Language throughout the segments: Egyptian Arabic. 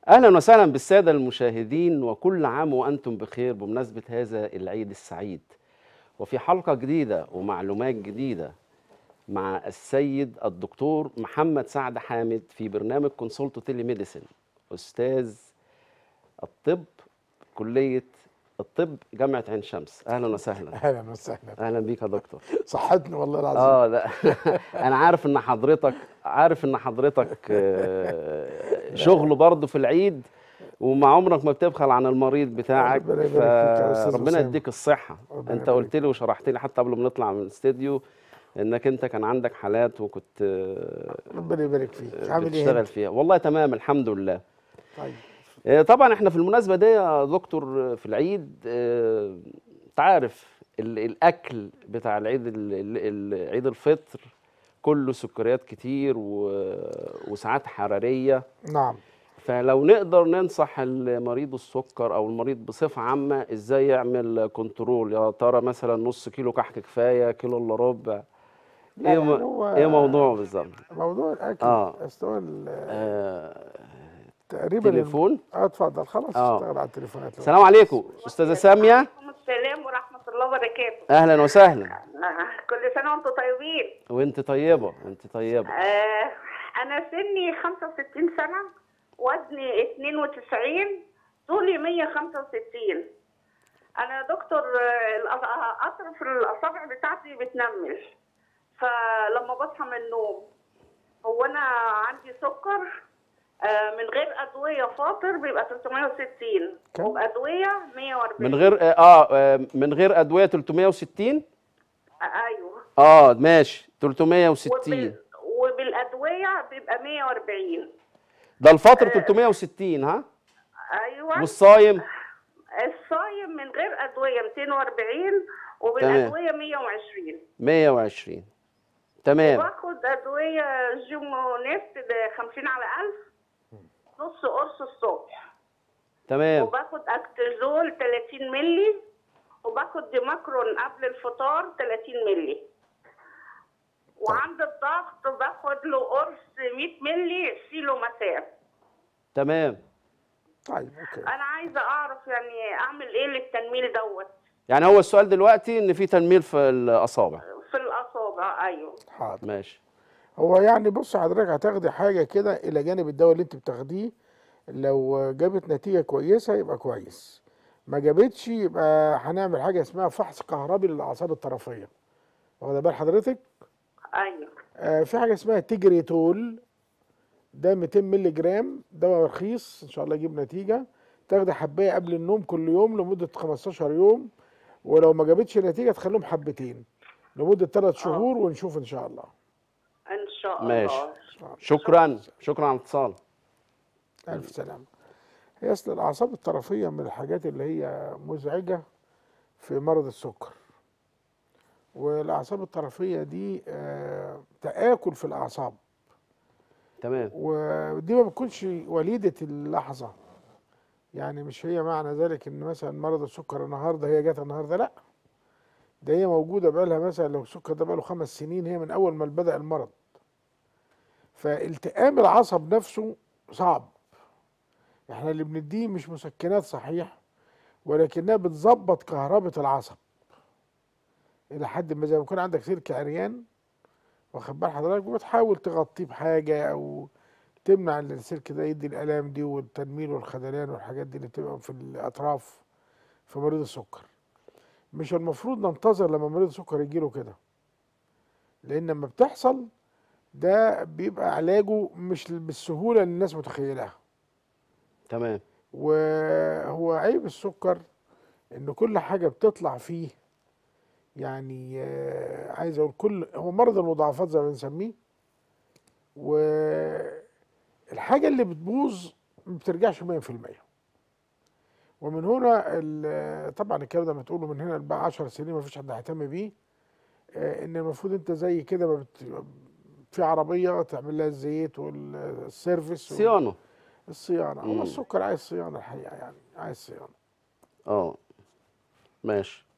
اهلا وسهلا بالساده المشاهدين وكل عام وانتم بخير بمناسبه هذا العيد السعيد وفي حلقه جديده ومعلومات جديده مع السيد الدكتور محمد سعد حامد في برنامج كونسولتو تيلي ميديسن استاذ الطب كليه الطب جامعه عين شمس اهلا وسهلا اهلا وسهلا اهلا بيك يا دكتور صحتني والله العظيم اه لا انا عارف ان حضرتك عارف ان حضرتك آه، شغل برضه في العيد ومع عمرك ما بتبخل عن المريض بتاعك ربنا يبارك فيك يا أستاذ فربنا أسامة. يديك الصحة ربنا انت يبارك قلت لي وشرحت لي حتى قبل ما نطلع من الاستديو انك انت كان عندك حالات وكنت آه، ربنا يبارك فيك عامل ايه بتشتغل انت؟ فيها والله تمام الحمد لله طيب آه، طبعا احنا في المناسبة دي يا دكتور آه، في العيد آه، انت عارف ال- الاكل بتاع العيد ال- ال- ال- عيد الفطر كله سكريات كتير و- وساعات حرارية نعم فلو نقدر ننصح المريض السكر او المريض بصفة عامة ازاي يعمل كنترول يا ترى مثلا نص كيلو كحك كفاية كيلو الا ربع لا، ايه, لا، م... هو- ايه موضوعه بالظبط موضوع الاكل آه. أصل هو ال- آه... تقريبا تليفون اه اتفضل خلاص آه. اشتغل على التليفونات لو- السلام عليكم استاذة سامية وعليكم السلام ورحمة الله وبركاته اهلا وسهلا آه، كل سنة وانتم طيبين وانت طيبة انت طيبة آه أنا سني 65 سنة وزني 92 طولي 165 أنا دكتور آه، الأ- أطرف الأصابع بتاعتي بتنمل فلما بصحى من النوم هو أنا عندي سكر آه، من غير أدوية فاطر بيبقى 360 كم؟ وبأدوية 140 من غير اه آه، من غير ادوية 360 آه، أيوه اه ماشي 360 وبال... وبالادويه بيبقى 140 ده الفطر 360 ها ايوه والصايم الصايم من غير ادويه 240 وبالادويه 120 120 تمام باخد ادويه جيمونيست ده 50 على 1000 نص قرص الصبح تمام وباخد اكتزول 30 مللي وباخد ديماكرون قبل الفطار 30 مللي وعند الضغط باخد له قرص 100 مللي سيلو مسام تمام طيب اوكي انا عايزه اعرف يعني اعمل ايه للتنميل دوت يعني هو السؤال دلوقتي ان في تنميل في الاصابع في الاصابع ايوه حاضر ماشي هو يعني بص حضرتك هتاخدي حاجه كده الى جانب الدواء اللي انت بتاخديه لو جابت نتيجه كويسه يبقى كويس ما جابتش يبقى هنعمل حاجه اسمها فحص كهربي للاعصاب الطرفيه واخد بال حضرتك ايوه آه، في حاجه اسمها تيجريتول ده 200 مللي جرام دواء رخيص ان شاء الله يجيب نتيجه تاخدي حبايه قبل النوم كل يوم لمده 15 يوم ولو ما جابتش نتيجه تخليهم حبتين لمده 3 شهور ونشوف ان شاء الله ان شاء ماشي. الله شكرا شكرا على الاتصال الف سلامه هي اصل الاعصاب الطرفيه من الحاجات اللي هي مزعجه في مرض السكر والاعصاب الطرفيه دي آه، تاكل في الاعصاب تمام ودي ما بتكونش وليدة اللحظة يعني مش هي معنى ذلك ان مثلا مرض السكر النهارده هي جت النهارده لا ده هي موجودة بقالها مثلا لو السكر ده بقاله خمس سنين هي من أول ما بدأ المرض فالتئام العصب نفسه صعب احنا اللي بنديه مش مسكنات صحيح ولكنها بتظبط كهربة العصب إلى حد ما زي ما يكون عندك سلك عريان واخد بال حضرتك وبتحاول تغطيه بحاجه او تمنع ان السلك ده يدي الالام دي والتنميل والخدلان والحاجات دي اللي بتبقى في الاطراف في مريض السكر مش المفروض ننتظر لما مريض السكر يجيله كده لان لما بتحصل ده بيبقى علاجه مش بالسهوله اللي الناس متخيلها تمام وهو عيب السكر ان كل حاجه بتطلع فيه يعني آه، عايز اقول كل هو مرض المضاعفات زي ما بنسميه والحاجه اللي بتبوظ ما بترجعش 100% ومن هنا ال- طبعا الكلام ده بتقوله من هنا لبقى 10 سنين ما فيش حد هيهتم بيه آه، ان المفروض انت زي كده ما بت... في عربيه تعمل لها الزيت والسيرفيس وال- صيانه الصيانه مم. هو السكر عايز صيانه الحقيقه يعني عايز صيانه اه ماشي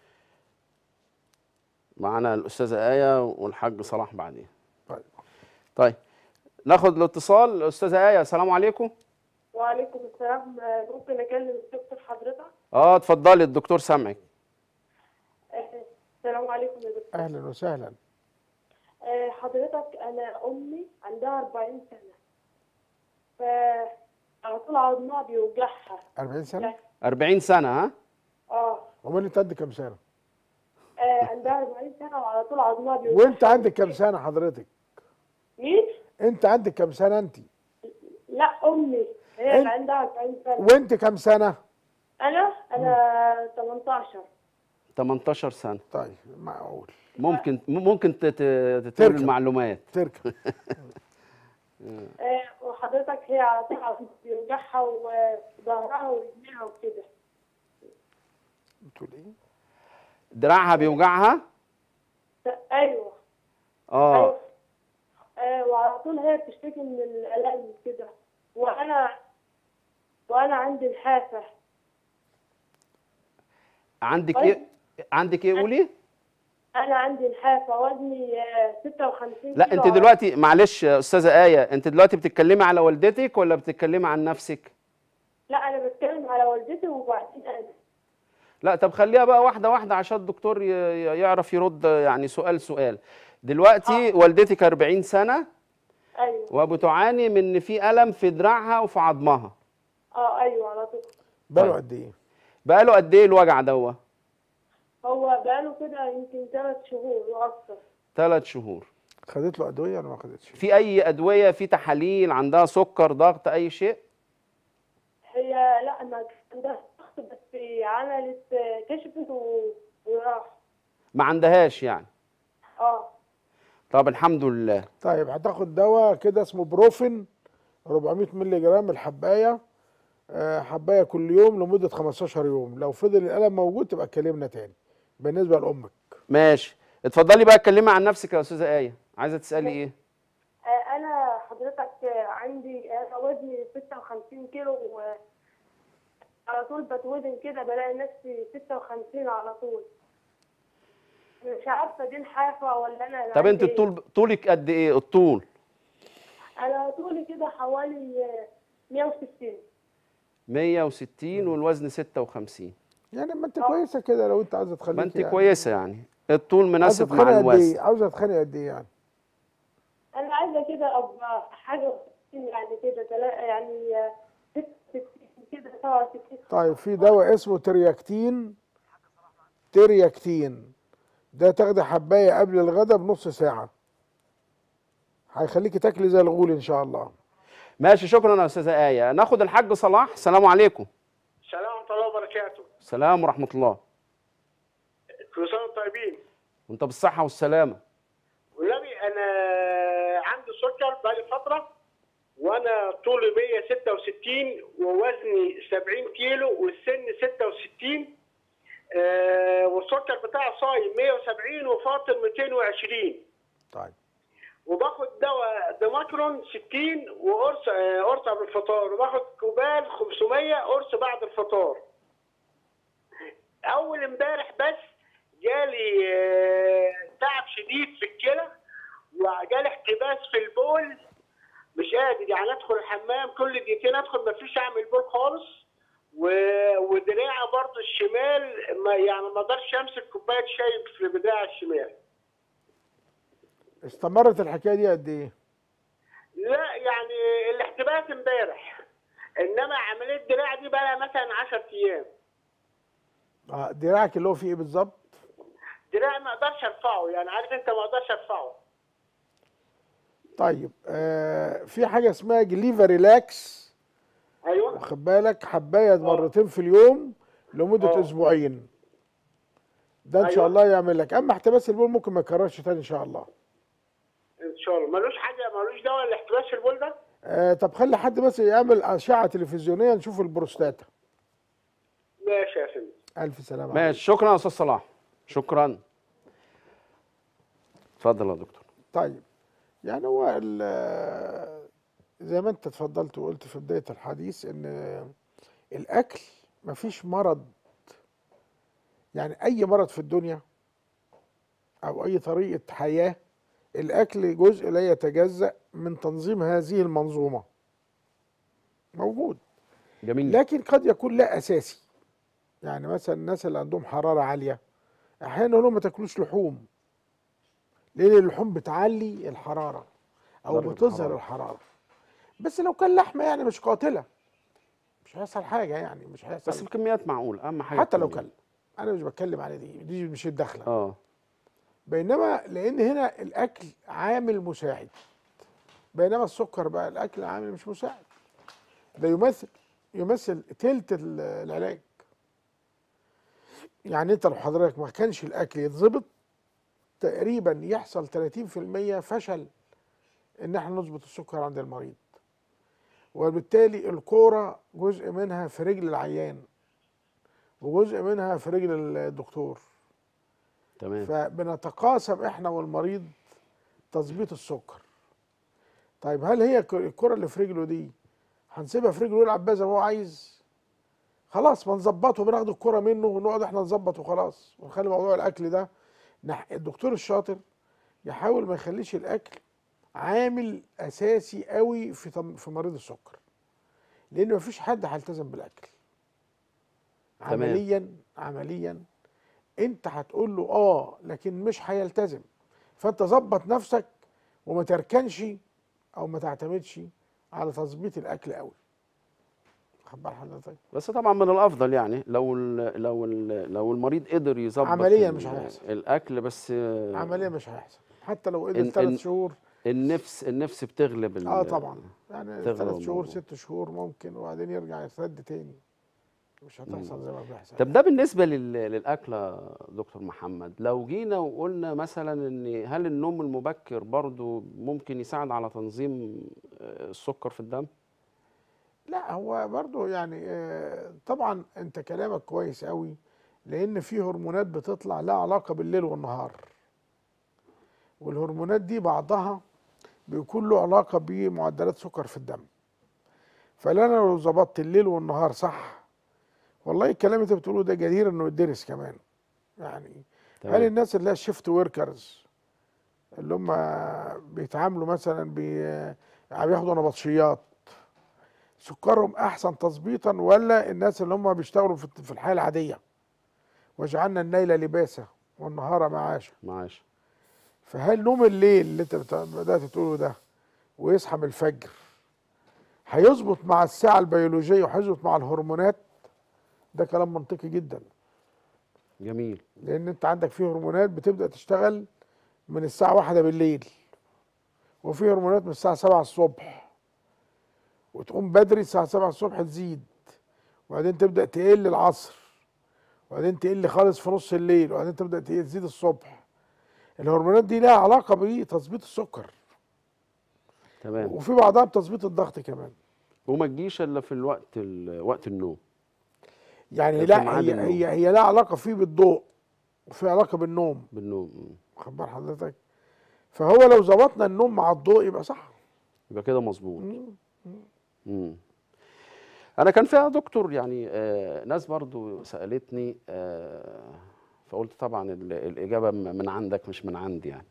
معانا الاستاذه ايه والحاج صلاح بعدين طيب طيب ناخد الاتصال الاستاذه ايه السلام عليكم وعليكم السلام آه، ممكن اكلم الدكتور حضرتك اه اتفضلي الدكتور سامعك آه، السلام عليكم يا دكتور اهلا وسهلا آه، حضرتك انا امي عندها 40 سنه ف على طول عظمها بيوجعها 40 سنه 40 سنه ها اه امال انت عندك كام سنه آه، عندها 40 سنه وعلى طول عظمها بيوجعها وانت عندك كام سنه حضرتك مين؟ انت عندك كام سنه انت لا امي هي اللي عندها 40 سنه وانت كام سنه انا انا 18 18 سنه طيب معقول ممكن ممكن تت- تقول تركب. المعلومات تركب آه، وحضرتك هي على طول عظمها بيوجعها وظهرها ورجليها وكده بتقول ايه دراعها بيوجعها ايوه اه أيوة. آه وعلى طول هي بتشتكي من الالم كده وانا وانا عندي الحافه عندك طيب. ايه عندك ايه قولي انا عندي الحافه وزني آه 56 لا كيلو انت دلوقتي معلش يا استاذه ايه انت دلوقتي بتتكلمي على والدتك ولا بتتكلمي عن نفسك لا انا بتكلم على والدتي وبعدين انا لا طب خليها بقى واحده واحده عشان الدكتور ي- ي- يعرف يرد يعني سؤال سؤال دلوقتي والدتك 40 سنه ايوه وبتعاني من ان في الم في دراعها وفي عظمها اه ايوه على طول بقاله طيب. قد ايه بقاله قد ايه الوجع دوت هو بقاله كده يمكن ثلاث شهور واكتر ثلاث شهور خدت له ادويه ولا ما خدتش في اي ادويه في تحاليل عندها سكر ضغط اي شيء هي لا ما عندها ضغط بس عملت آه، كشفت و... وراح ما عندهاش يعني اه طب الحمد لله طيب هتاخد دواء كده اسمه بروفين 400 مللي جرام الحبايه آه، حبايه كل يوم لمده 15 يوم لو فضل الالم موجود تبقى كلمنا تاني بالنسبه لامك ماشي اتفضلي بقى اتكلمي عن نفسك يا استاذه ايه عايزه تسالي ايه آه، انا حضرتك آه، عندي انا وزني 56 كيلو و على طول بتوزن كده بلاقي نفسي 56 على طول مش عارفه دي الحافه ولا انا طب انت عندي إيه. الطول طولك قد ايه الطول انا طولي كده حوالي آه، 160 160 والوزن 56 يعني ما انت كويسه كده لو انت عايزه تخليك ما انت يعني. كويسه يعني الطول عاوزه مناسب مع تتخانق قد ايه الوزن عاوزه تتخانق قد ايه يعني انا عايزه كده ابقى حاجه 60 يعني كده تلا- يعني آه، 66 كده 67 طيب في دواء اسمه ترياكتين ترياكتين ده تاخدي حبايه قبل الغداء بنص ساعه هيخليكي تاكلي زي الغول ان شاء الله ماشي شكرا يا استاذه ايه ناخد الحاج صلاح السلام عليكم السلام ورحمة الله وبركاته السلام ورحمه الله كل سنة وانتم طيبين وانت بالصحه والسلامه والنبي أنا عندي سكر بقالي فترة وأنا طولي 166 ووزني 70 كيلو والسن 66 آه والسكر بتاعي صايم 170 وفاطر 220 طيب وباخد دواء ديماكرون 60 وقرص آه، قرص قبل الفطار وباخد كوبال 500 قرص بعد الفطار اول امبارح بس جالي آه، تعب شديد في الكلى وجالي احتباس في البول مش قادر يعني ادخل الحمام كل دقيقتين ادخل مفيش اعمل بول خالص و... ودراعي برضه الشمال ما يعني ما اقدرش امسك كوبايه شاي في بدراعي الشمال استمرت الحكايه دي قد ايه لا يعني الاحتباس امبارح انما عمليه دراع دي بقى لها مثلا 10 ايام اه دراعك اللي هو فيه ايه بالظبط دراع ما اقدرش ارفعه يعني عارف انت ما اقدرش ارفعه طيب آه في حاجه اسمها جليفا ريلاكس ايوه واخد بالك حبايه مرتين في اليوم لمده آه. اسبوعين ده ان شاء أيوة. الله يعمل لك اما احتباس البول ممكن ما يكررش تاني ان شاء الله ان شاء الله ملوش حاجه ملوش دواء الاحتباس في البول ده آه طب خلي حد بس يعمل اشعه تلفزيونيه نشوف البروستاتا ماشي يا سيدي الف سلامه عليك. ماشي شكرا يا استاذ صلاح شكرا اتفضل يا دكتور طيب يعني هو ال- زي ما انت اتفضلت وقلت في بدايه الحديث ان الاكل مفيش مرض يعني اي مرض في الدنيا او اي طريقه حياه الاكل جزء لا يتجزا من تنظيم هذه المنظومه موجود جميل لكن قد يكون لا اساسي يعني مثلا الناس اللي عندهم حراره عاليه احيانا نقول لهم ما تاكلوش لحوم لان اللحوم بتعلي الحراره او درجة بتظهر الحرارة. الحراره بس لو كان لحمه يعني مش قاتله مش هيحصل حاجه يعني مش هيحصل بس بكميات معقول اهم حاجه حتى لو الكمية. كان انا مش بتكلم على دي دي مش الدخله اه بينما لان هنا الاكل عامل مساعد بينما السكر بقى الاكل عامل مش مساعد ده يمثل يمثل تلت ال- العلاج يعني انت لو حضرتك ما كانش الاكل يتظبط تقريبا يحصل 30% فشل ان احنا نظبط السكر عند المريض وبالتالي الكوره جزء منها في رجل العيان وجزء منها في رجل الدكتور تمام فبنتقاسم احنا والمريض تظبيط السكر طيب هل هي ك- الكرة اللي في رجله دي هنسيبها في رجله يلعب بيها زي ما هو عايز خلاص ما نظبطه بناخد الكرة منه ونقعد احنا نظبط وخلاص ونخلي موضوع الاكل ده نح... الدكتور الشاطر يحاول ما يخليش الاكل عامل اساسي قوي في طم... في مريض السكر لان مفيش حد هيلتزم بالاكل تمام. عمليا عمليا انت هتقول له اه لكن مش هيلتزم فانت ظبط نفسك وما تركنش او ما تعتمدش على تظبيط الاكل قوي خد بال حضرتك بس طبعا من الافضل يعني لو ال لو ال لو المريض قدر يظبط عملياً ال- مش هيحصل. الاكل بس آه، عمليا مش هيحصل حتى لو إن- قدر ثلاث إن- شهور النفس النفس بتغلب ال- اه طبعا يعني تغلب ثلاث شهور الموضوع. ست شهور ممكن وبعدين يرجع يسد تاني مش هتحصل زي ما بيحصل طب ده بالنسبه لل- للاكل يا دكتور محمد لو جينا وقلنا مثلا ان هل النوم المبكر برضو ممكن يساعد على تنظيم آه، السكر في الدم لا هو برضو يعني آه، طبعا انت كلامك كويس قوي لان في هرمونات بتطلع لها علاقه بالليل والنهار والهرمونات دي بعضها بيكون له علاقه بمعدلات سكر في الدم فانا لو ظبطت الليل والنهار صح والله الكلام اللي انت بتقوله ده جدير انه يدرس كمان يعني هل تمام. الناس اللي هي الشيفت وركرز اللي هم بيتعاملوا مثلا بي- بياخدوا نبطشيات سكرهم احسن تظبيطا ولا الناس اللي هم بيشتغلوا في في الحياه العاديه وجعلنا الليل لباسا والنهار معاشا معاش فهل نوم الليل اللي انت بت- بدات تقوله ده ويصحى من الفجر هيظبط مع الساعه البيولوجيه وهيظبط مع الهرمونات ده كلام منطقي جدا جميل لان انت عندك فيه هرمونات بتبدا تشتغل من الساعه واحدة بالليل وفي هرمونات من الساعه سبعة الصبح وتقوم بدري الساعه سبعة الصبح تزيد وبعدين تبدا تقل العصر وبعدين تقل خالص في نص الليل وبعدين تبدا تقل- تزيد الصبح الهرمونات دي لها علاقه بتظبيط السكر تمام وفي بعضها بتظبيط الضغط كمان وما تجيش الا في الوقت ال- وقت النوم يعني في لا ميعاد هي النوم. هي هي لها علاقه فيه بالضوء وفي علاقه بالنوم بالنوم مم. واخد بال حضرتك فهو لو ظبطنا النوم مع الضوء يبقى صح يبقى كده مظبوط مم. مم. انا كان فيها دكتور يعني آه ناس برضو سالتني آه فقلت طبعا ال- الاجابه م- من عندك مش من عندي يعني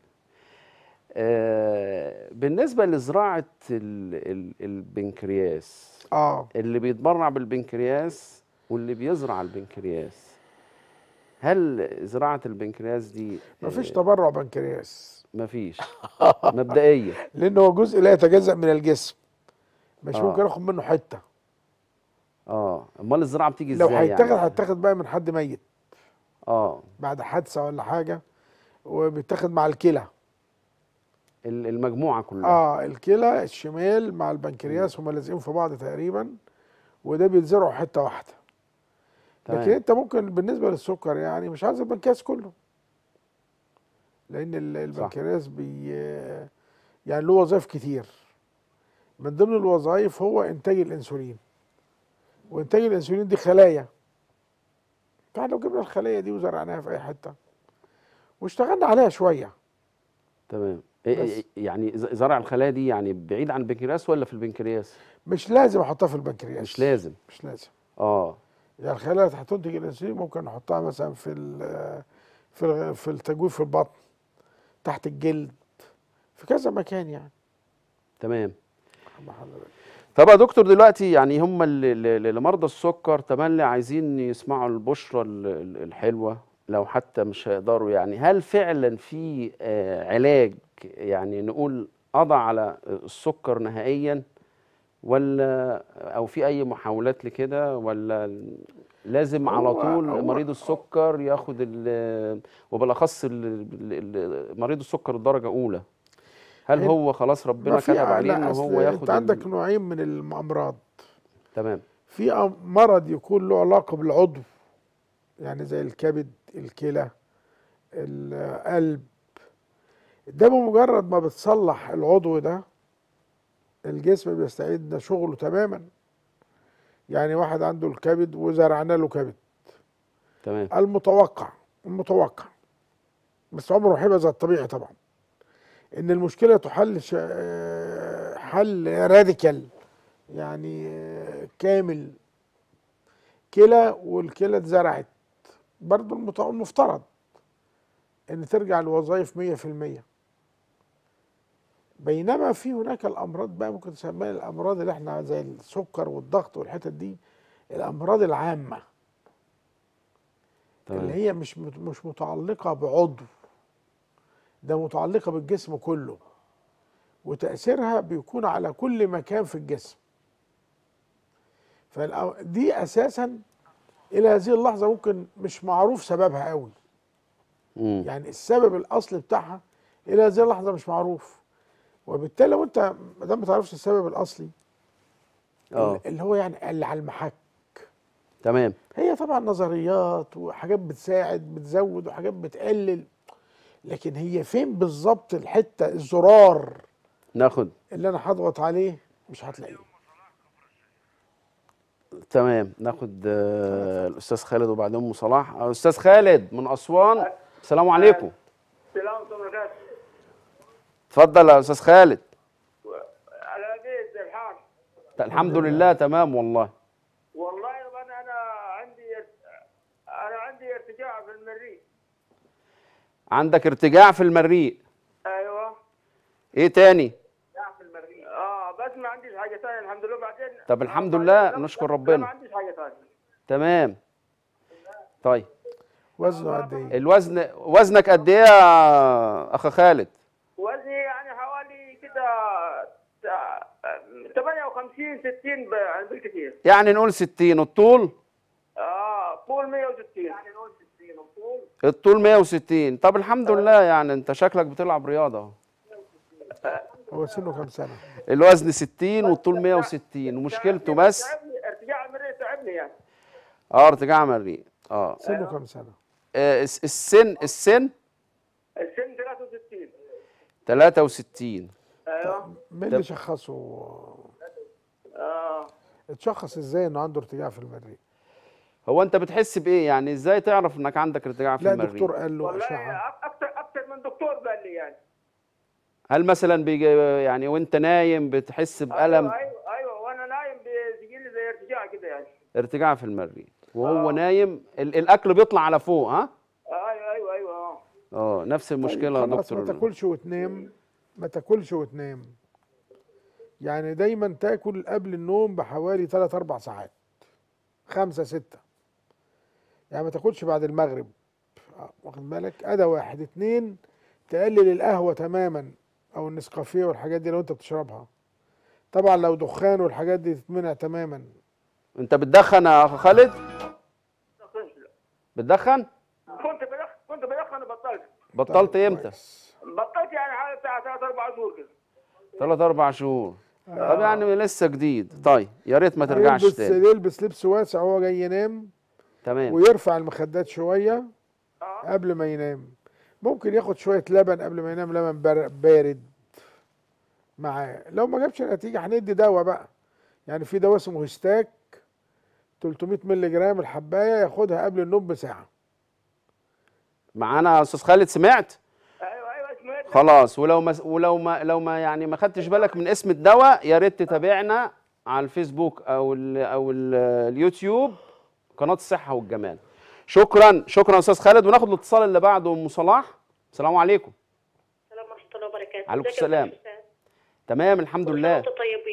آه بالنسبه لزراعه ال ال البنكرياس اه اللي بيتبرع بالبنكرياس واللي بيزرع البنكرياس هل زراعه البنكرياس دي مفيش آه تبرع بنكرياس مفيش مبدئيا لان هو جزء لا يتجزأ من الجسم مش آه. ممكن اخد منه حته اه امال الزراعه بتيجي لو ازاي هيتاخد يعني هيتاخد بقى من حد ميت اه بعد حادثه ولا حاجه وبيتاخد مع الكلى ال- المجموعه كلها اه الكلى الشمال مع البنكرياس هما لازقين في بعض تقريبا وده بيتزرعوا حته واحده لكن تمام. انت ممكن بالنسبه للسكر يعني مش عايز البنكرياس كله لان ال- البنكرياس بي يعني له وظائف كتير من ضمن الوظائف هو انتاج الانسولين وانتاج الانسولين دي خلايا فاحنا لو جبنا الخلايا دي وزرعناها في اي حته واشتغلنا عليها شويه تمام إيه- بس. إيه- يعني ز- زرع الخلايا دي يعني بعيد عن البنكرياس ولا في البنكرياس مش لازم احطها في البنكرياس مش لازم مش لازم اه يعني الخلايا اللي هتنتج الانسولين ممكن نحطها مثلا في ال- في الغ- في التجويف في البطن تحت الجلد في كذا مكان يعني تمام مع حضرتك. طب يا دكتور دلوقتي يعني هم اللي, اللي اللي مرضى السكر تملي عايزين يسمعوا البشرة ال- ال- الحلوة لو حتى مش هيقدروا يعني هل فعلا في آه، علاج يعني نقول قضى على السكر نهائيا ولا او في اي محاولات لكده ولا لازم على هو- طول هو- مريض السكر ياخد ال- وبالاخص ال- ال- ال- مريض السكر الدرجة اولى هل هي- هو خلاص ربنا ما في- كتب عليه لا، ان أصل هو ياخد انت عندك ال- نوعين من الامراض تمام في أم- مرض يكون له علاقه بالعضو يعني زي الكبد الكلى القلب ده بمجرد ما بتصلح العضو ده الجسم بيستعيد شغله تماما يعني واحد عنده الكبد وزرعنا له كبد تمام المتوقع المتوقع بس عمره هيبقى زي الطبيعي طبعا ان المشكله تحل ش- آه، حل راديكال يعني آه، كامل كلى والكلى اتزرعت برضو المت- المفترض ان ترجع لوظائف 100% بينما في هناك الامراض بقى ممكن تسميها الامراض اللي احنا زي السكر والضغط والحتت دي الامراض العامه اللي تمام هي مش مت- مش متعلقة بعضو ده متعلقة بالجسم كله وتأثيرها بيكون على كل مكان في الجسم فدي أساسا إلى هذه اللحظة ممكن مش معروف سببها قوي مم. يعني السبب الأصلي بتاعها إلى هذه اللحظة مش معروف وبالتالي لو أنت ما دام ما تعرفش السبب الأصلي اه اللي هو يعني اللي على المحك تمام هي طبعا نظريات وحاجات بتساعد بتزود وحاجات بتقلل لكن هي فين بالظبط الحته الزرار ناخد اللي انا هضغط عليه مش هتلاقيه تمام ناخد آه، الاستاذ خالد وبعدين ام صلاح آه، استاذ خالد من اسوان السلام عليكم السلام عليكم ورحمة اتفضل يا استاذ خالد على بيت الحال الحمد لله تمام والله والله انا انا عندي انا عندي ارتجاع في المريء عندك ارتجاع في المريء ايوه ايه تاني ارتجاع في المريء اه بس ما عنديش حاجه ثانيه الحمد لله بعدين طب الحمد آه، لله، لا- نشكر لا- ربنا. ما عنديش حاجه ثانيه تمام طيب وزنه قد ايه الوزن وزنك قد ايه يا اخ خالد وزني يعني حوالي كده تا- 58 60 ب- يعني بالكثير يعني نقول 60 الطول اه طول 160 يعني نقول 60 الطول الطول 160 طب الحمد لله يعني انت شكلك بتلعب رياضه اهو هو سنه كام سنه الوزن 60 والطول 160 ومشكلته بس تعبني ارتجاع المريء تعبني يعني اه ارتجاع مريء اه سنه كام سنه آه، الس- السن السن السن 63 63 ايوه مين اللي شخصه اه اتشخص ازاي انه عنده ارتجاع في المريء هو انت بتحس بايه يعني ازاي تعرف انك عندك ارتجاع في لا المريء دكتور قال له والله اشعه أك- اكثر اكثر من دكتور قال لي يعني هل مثلا بيجي يعني وانت نايم بتحس بألم ايوه ايوه, أيوة وانا نايم بيجي لي زي ارتجاع كده يعني ارتجاع في المريء وهو نايم ال- الاكل بيطلع على فوق ها ايوه ايوه ايوه اه اه نفس المشكله يا خلاص ما دكتور تاكلش وتنام ما تاكلش وتنام يعني دايما تاكل قبل النوم بحوالي 3 4 ساعات خمسة ستة يعني ما تاكلش بعد المغرب آه، واخد بالك ادى واحد اتنين تقلل القهوة تماما او النسكافيه والحاجات دي لو انت بتشربها طبعا لو دخان والحاجات دي تتمنع تماما انت بتدخن يا اخ خالد بتدخن كنت بدخن كنت بدخن وبطلت بطلت طيب، امتى كويس. بطلت يعني حوالي بتاع ثلاث اربع شهور كده ثلاث اربع شهور طب يعني لسه جديد طيب يا ريت ما ترجعش يلبس تاني يلبس لبس واسع وهو جاي ينام تمام ويرفع المخدات شويه اه قبل ما ينام ممكن ياخد شويه لبن قبل ما ينام لبن بار- بارد معاه لو ما جابش نتيجه هندي دواء بقى يعني في دواء اسمه هيستاك 300 مللي جرام الحبايه ياخدها قبل النوم بساعه معانا يا استاذ خالد سمعت ايوه ايوه اسمه ايه خلاص ولو ما ولو ما لو ما يعني ما خدتش بالك من اسم الدواء يا ريت تتابعنا على الفيسبوك او ال او ال اليوتيوب قناه الصحه والجمال شكرا شكرا يا استاذ خالد وناخد الاتصال اللي بعده ام صلاح السلام عليكم السلام ورحمة الله وبركاته عليكم ازيك يا السلام. أستاذ؟ تمام الحمد كل سنة لله وانتم طيبين كل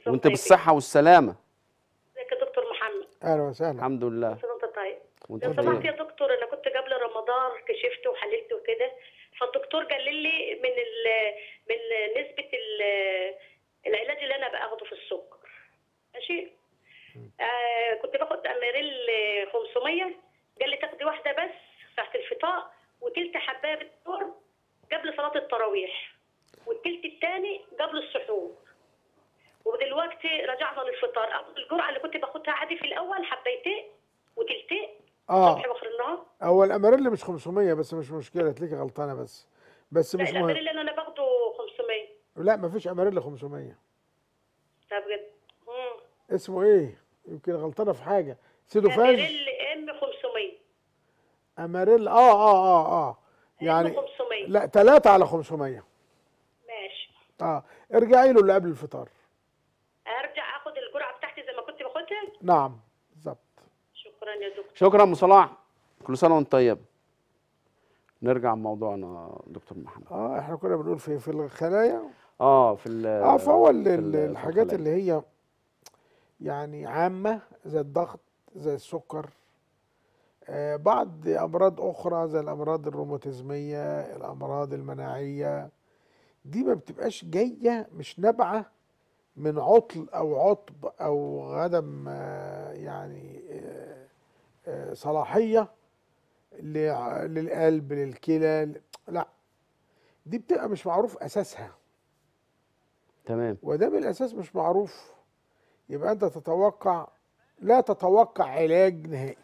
سنة وانت طيبين. بالصحه والسلامه ازيك يا دكتور محمد اهلا وسهلا الحمد لله كل سنة وانت طيب وانت لو سمحت يا طيب دكتور انا كنت قبل رمضان كشفت وحللت وكده فالدكتور قال لي من ال من نسبه ال العلاج اللي انا باخده في السكر ماشي آه كنت باخد اماريل 500 قال لي تاخدي واحده بس ساعه الفطار وتلت حبايه بالدور قبل صلاه التراويح والتلت الثاني قبل السحور ودلوقتي رجعنا للفطار اخد الجرعه اللي كنت باخدها عادي في الاول حبيتين وتلتين اه الصبح واخر النهار هو الاماريل مش 500 بس مش مشكله تلاقيكي غلطانه بس بس لا مش الاماريل مهم اللي انا باخده 500 لا مفيش اماريل 500 ده بجد مم. اسمه ايه يمكن غلطانه في حاجه سيدوفاج اماريل ام 500 اماريل اه اه اه اه يعني ام 500 لا 3 على 500 ماشي اه ارجعي له اللي قبل الفطار ارجع اخد الجرعه بتاعتي زي ما كنت باخدها نعم بالظبط شكرا يا دكتور شكرا ام صلاح كل سنه وانت طيب نرجع لموضوعنا دكتور محمد اه احنا كنا بنقول في في الخلايا اه في ال اه فهو ال- في ال- في الحاجات الخلايا. اللي هي يعني عامة زي الضغط زي السكر آه بعض أمراض أخرى زي الأمراض الروماتيزمية الأمراض المناعية دي ما بتبقاش جاية مش نابعة من عطل أو عطب أو عدم آه يعني آه آه صلاحية لع- للقلب للكلى ل- لا دي بتبقى مش معروف أساسها تمام ودام الاساس مش معروف يبقى انت تتوقع لا تتوقع علاج نهائي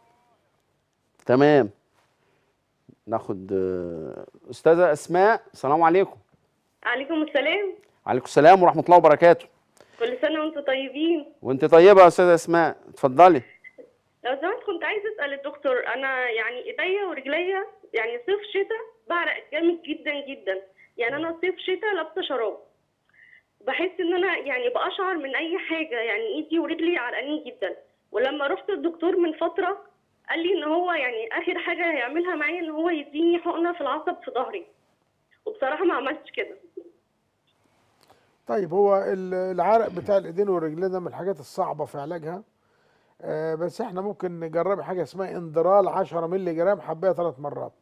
تمام ناخد آه، استاذه اسماء السلام عليكم عليكم السلام وعليكم السلام ورحمه الله وبركاته كل سنة وانتم طيبين وانت طيبه يا استاذه اسماء اتفضلي لو سمحت كنت عايزة اسأل الدكتور انا يعني ايديا ورجليا يعني صيف شتاء بعرق جامد جدا جدا يعني انا صيف شتاء لابسة شراب بحس ان انا يعني بأشعر من اي حاجة يعني ايدي ورجلي عرقانين جدا ولما رحت الدكتور من فترة قال لي ان هو يعني اخر حاجة هيعملها معايا ان هو يديني حقنة في العصب في ظهري وبصراحة ما عملتش كده طيب هو ال- العرق بتاع الايدين والرجلين ده من الحاجات الصعبه في علاجها آه بس احنا ممكن نجرب حاجه اسمها اندرال 10 مللي جرام حبايه ثلاث مرات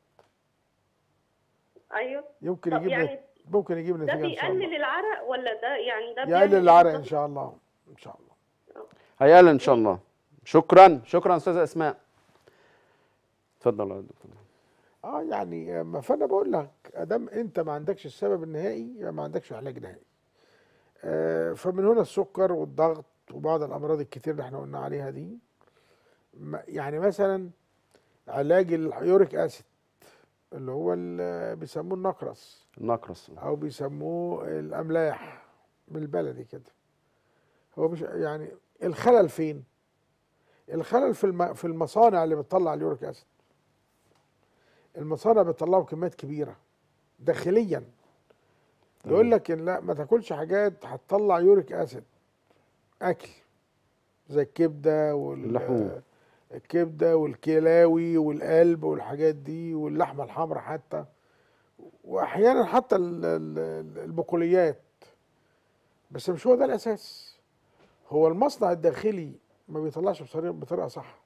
ايوه يمكن طب يجيب يعني نت- ممكن يجيب ده نتيجه ان شاء بيقلل الله العرق ولا ده يعني ده يقلل بيعمل إيه العرق ان بالظبط؟ شاء الله ان شاء الله هيقلل ان شاء الله شكرا شكرا استاذه اسماء اتفضل يا دكتور اه يعني ما فانا بقول لك ادام انت ما عندكش السبب النهائي يبقى ما عندكش علاج نهائي آه فمن هنا السكر والضغط وبعض الامراض الكتير اللي احنا قلنا عليها دي ما- يعني مثلا علاج اليوريك اسيد اللي هو ال- بيسموه النقرس النقرس او بيسموه الاملاح بالبلدي كده هو مش يعني الخلل فين الخلل في الم... في المصانع اللي بتطلع اليوريك اسيد المصانع بتطلعه بكميات كبيره داخليا يقول لك ان لا ما تاكلش حاجات هتطلع يوريك اسيد اكل زي الكبده وال اللحوم. الكبده والكلاوي والقلب والحاجات دي واللحمه الحمراء حتى واحيانا حتى ال- ال- البقوليات بس مش هو ده الاساس هو المصنع الداخلي ما بيطلعش بطريقه بطريقه صح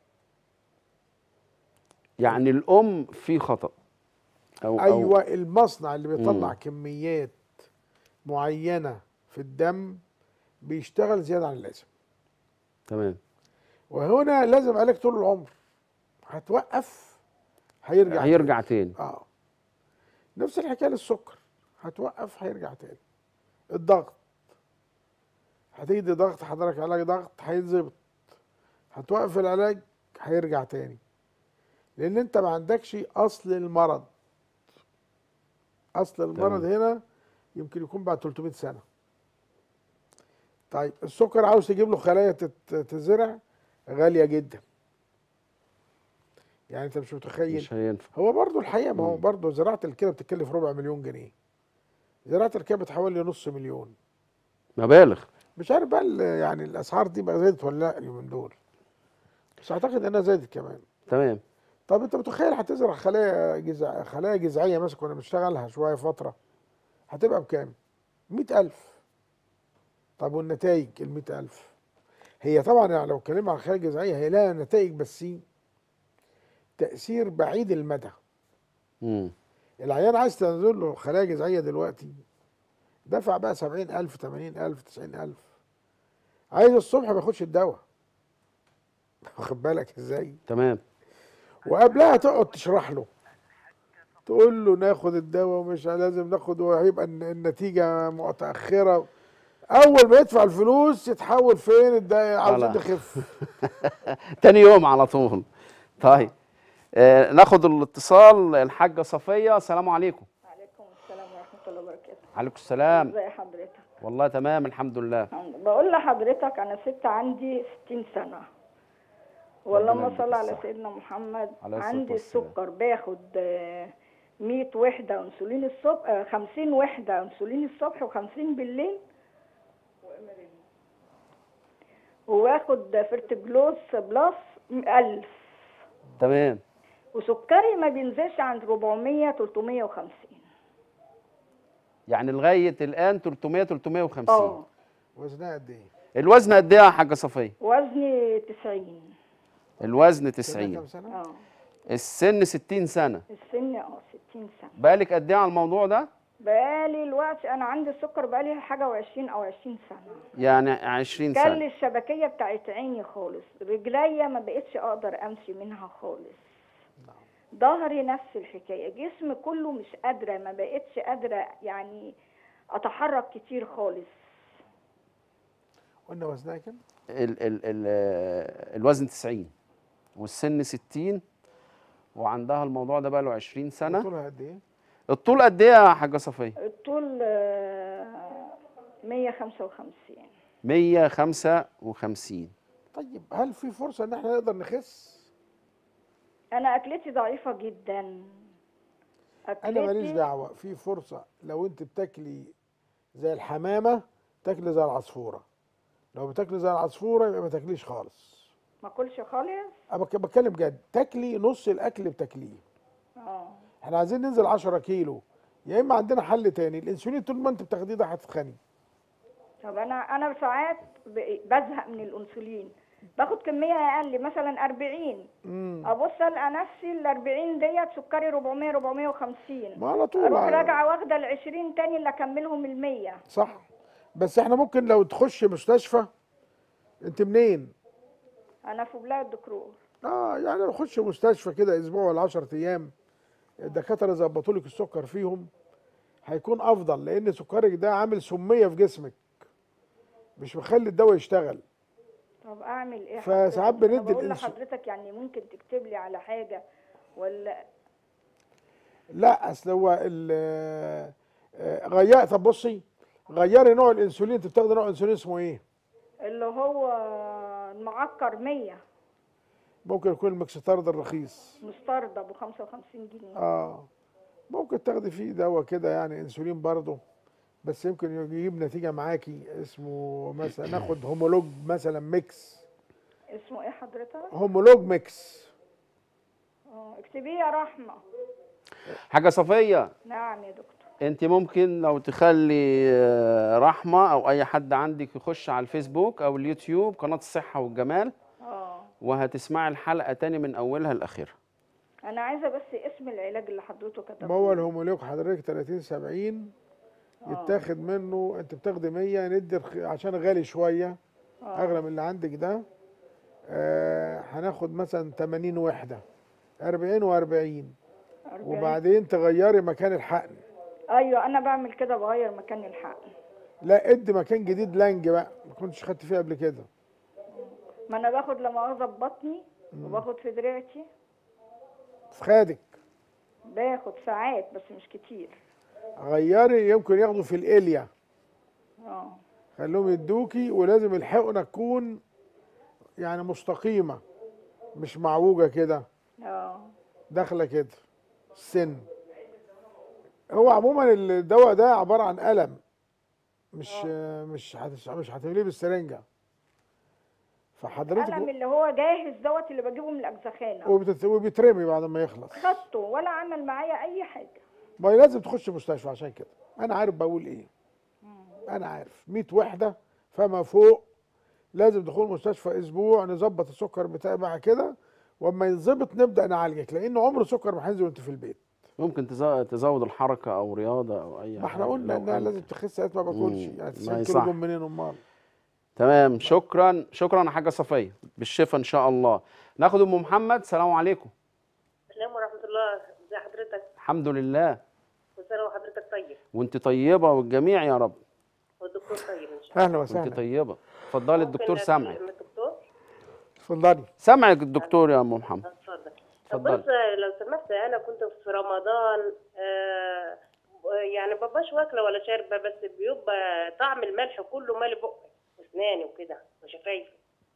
يعني الام في خطا او ايوه أو المصنع اللي بيطلع مم. كميات معينه في الدم بيشتغل زياده عن اللازم تمام وهنا لازم علاج طول العمر هتوقف هيرجع هيرجع تاني اه نفس الحكايه للسكر هتوقف هيرجع تاني الضغط هتيجي ضغط حضرتك علاج ضغط هيتظبط هتوقف العلاج هيرجع تاني لان انت ما عندكش اصل المرض اصل المرض تمام. هنا يمكن يكون بعد 300 سنه طيب السكر عاوز تجيب له خلايا تت- تزرع غاليه جدا يعني انت مش متخيل مش هينفع هو برضو الحقيقه ما هو مم. برضو زراعه الكلى بتكلف ربع مليون جنيه زراعه الكبد حوالي نص مليون مبالغ مش عارف بقى ال- يعني الاسعار دي بقى زادت ولا لا اليومين دول بس اعتقد انها زادت كمان تمام طب انت متخيل هتزرع خلايا جذع خلايا جذعيه مثلا كنا بنشتغلها شويه فتره هتبقى بكام؟ 100000 طب والنتائج ال 100000 هي طبعا يعني لو اتكلمنا عن الخلايا الجذعيه هي لها نتائج بس تاثير بعيد المدى مم. العيان عايز تنزل له خلايا جذعيه دلوقتي دفع بقى 70000 80000 90000 عايز الصبح ما ياخدش الدواء واخد بالك ازاي تمام وقبلها تقعد تشرح له تقول له ناخد الدواء ومش لازم ناخد وهيبقى الن- النتيجه متاخره اول ما يدفع الفلوس يتحول فين الدواء عاوزين خلاص. نخف تاني يوم على طول طيب آه ناخد الاتصال الحاجه صفيه السلام عليكم عليكم السلام ورحمة الله وبركاته عليكم السلام ازي حضرتك والله تمام الحمد لله الحمد لله. بقول لحضرتك أنا ست عندي 60 سنة واللهم يديك صل على الصحة. سيدنا محمد عليه الصلاة عندي والسلام. السكر باخد آه، 100 وحدة أنسولين الصبح آه، 50 وحدة أنسولين الصبح و50 بالليل واخد فرتجلوس بلس 1000 تمام وسكري ما بينزلش عن 400 350 يعني لغايه الان 300 350 اه وزنها قد ايه؟ الوزن قد ايه يا حاجه صفيه وزني 90 الوزن سنها 90 كام سنه؟ اه السن 60 سنه السن اه 60 سنة بالك قد ايه على الموضوع ده بقالي الوقت انا عندي السكر بقالي حاجه و20 او 20 سنه يعني 20 كل سنه الشبكيه بتاعت عيني خالص رجليا ما بقتش اقدر امشي منها خالص ظهري نفس الحكايه جسمي كله مش قادره ما بقتش قادره يعني اتحرك كتير خالص قلنا وزنها كام؟ ال ال ال آه، الوزن 90 والسن 60 وعندها الموضوع ده بقى له 20 سنه طولها قد ايه؟ الطول قد ايه يا حاجه صفيه الطول آه، 155 155 طيب هل في فرصه ان احنا نقدر نخس؟ انا اكلتي ضعيفه جدا انا ماليش أكلتي- دعوه في فرصه لو انت بتاكلي زي الحمامه تاكلي زي العصفوره لو بتاكلي زي العصفوره يبقى ما تاكليش خالص ما اكلش خالص انا بك- بتكلم جد تاكلي نص الاكل اللي بتاكليه اه احنا عايزين ننزل 10 كيلو يا اما عندنا حل تاني الانسولين طول ما انت بتاخديه ده هتتخني طب انا انا ساعات ب- بزهق من الانسولين باخد كميه اقل مثلا 40 امم ابص القى نفسي ال 40 ديت سكري 400 450 ما على طول اروح على- راجعه واخده ال 20 تاني اللي اكملهم ال 100 صح بس احنا ممكن لو تخش مستشفى انت منين انا في بلاد الدكرور اه يعني لو خش مستشفى كده اسبوع ولا 10 ايام الدكاتره يظبطوا لك السكر فيهم هيكون افضل لان سكرك ده عامل سميه في جسمك مش مخلي الدواء يشتغل طب اعمل ايه فساعات حضرتك؟ أنا بندي بقول الإنسو- لحضرتك يعني ممكن تكتب لي على حاجه ولا لا اصل هو ال- آه، غير طب بصي غيري نوع الانسولين انت بتاخدي نوع انسولين اسمه ايه اللي هو المعكر 100 ممكن يكون المكستارد الرخيص مسترد ابو 55 جنيه اه ممكن تاخدي فيه دواء كده يعني انسولين برضه بس يمكن يجيب نتيجه معاكي اسمه مثلا ناخد هومولوج مثلا ميكس اسمه ايه حضرتك؟ هومولوج ميكس اه اكتبيه يا رحمه حاجه صفيه نعم يا دكتور انت ممكن لو تخلي آه، رحمه او اي حد عندك يخش على الفيسبوك او اليوتيوب قناه الصحه والجمال اه وهتسمعي الحلقه تاني من اولها لاخرها انا عايزه بس اسم العلاج اللي حضرته كتبه ما هو الهومولوج حضرتك 30 70 آه. يتاخد منه انت بتاخدي 100 ندي رخ- عشان غالي شويه آه. اغلى من اللي عندك ده آه هناخد مثلا 80 وحده 40 و40 أربعين. وبعدين تغيري مكان الحقن ايوه انا بعمل كده بغير مكان الحقن لا ادي مكان جديد لانج بقى ما كنتش خدت فيه قبل كده ما انا باخد لما اخد بطني وباخد في دراعتي في خادك باخد ساعات بس مش كتير غيري يمكن ياخدوا في الاليا اه خلوهم يدوكي ولازم الحقنه تكون يعني مستقيمه مش معوجه كده اه داخله كده السن هو عموما الدواء ده عباره عن قلم مش مش هتش- مش هتمليه بالسرنجه فحضرتك القلم اللي هو جاهز دوت اللي بجيبه من الاجزخانه وبتت- وبيترمي بعد ما يخلص خدته ولا عمل معايا اي حاجه ما هي لازم تخش مستشفى عشان كده انا عارف بقول ايه انا عارف 100 وحده فما فوق لازم دخول مستشفى اسبوع نظبط السكر بتاعي مع كده واما يتظبط نبدا نعالجك لان عمر السكر ما هينزل وانت في البيت ممكن تزا- تزود الحركه او رياضه او اي ما احنا حاجة قلنا لو انها أمكن. لازم تخس ساعات ما باكلش مم. يعني ما 90 هي كيلو صح. جم منين امال تمام شكرا شكرا يا حاجه صفيه بالشفا ان شاء الله ناخد ام محمد سلام عليكم السلام ورحمة الله ازي حضرتك الحمد لله كل سنة وحضرتك طيب وانت طيبه والجميع يا رب والدكتور طيب ان شاء اهلا وانت وسهلا طيبه اتفضلي الله الدكتور ممكن سامعك أكلم الدكتور اتفضلي سامعك الدكتور يا ام محمد اتفضل طب اتفضلي. بص لو سمحت انا كنت في رمضان آه يعني باباش واكله ولا شاربه بس بيبقى طعم الملح كله مالي بقي واسناني وكده وشفايفي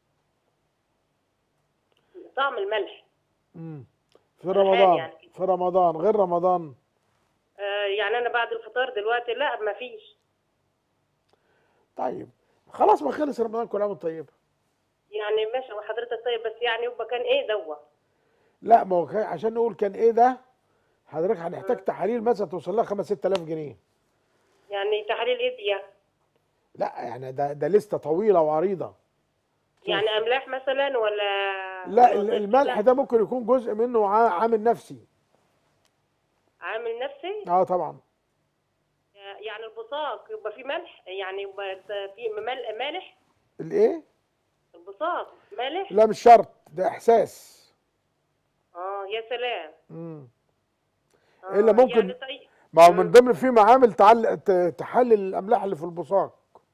طعم الملح مم. في الحال رمضان يعني. في رمضان غير رمضان آه يعني انا بعد الفطار دلوقتي لا ما فيش طيب خلاص ما خلص رمضان كل عام وانت طيب يعني ماشي وحضرتك طيب بس يعني يبقى كان ايه دوا لا ما هو كان- عشان نقول كان ايه ده حضرتك هنحتاج تحاليل مثلا توصل لها 5 6000 جنيه يعني تحاليل ايه دي لا يعني ده ده لسته طويله وعريضه يعني املاح مثلا ولا لا ال- الملح ده ممكن يكون جزء منه ع- عامل نفسي عامل نفسي اه طبعا يعني البصاق يبقى فيه ملح يعني يبقى فيه مل- مالح الايه البصاق مالح لا مش شرط ده احساس اه يا سلام مم. آه إلا ممكن- يعني طيب ما هو من ضمن في معامل تعل... ت- تحلل الاملاح اللي في البصاق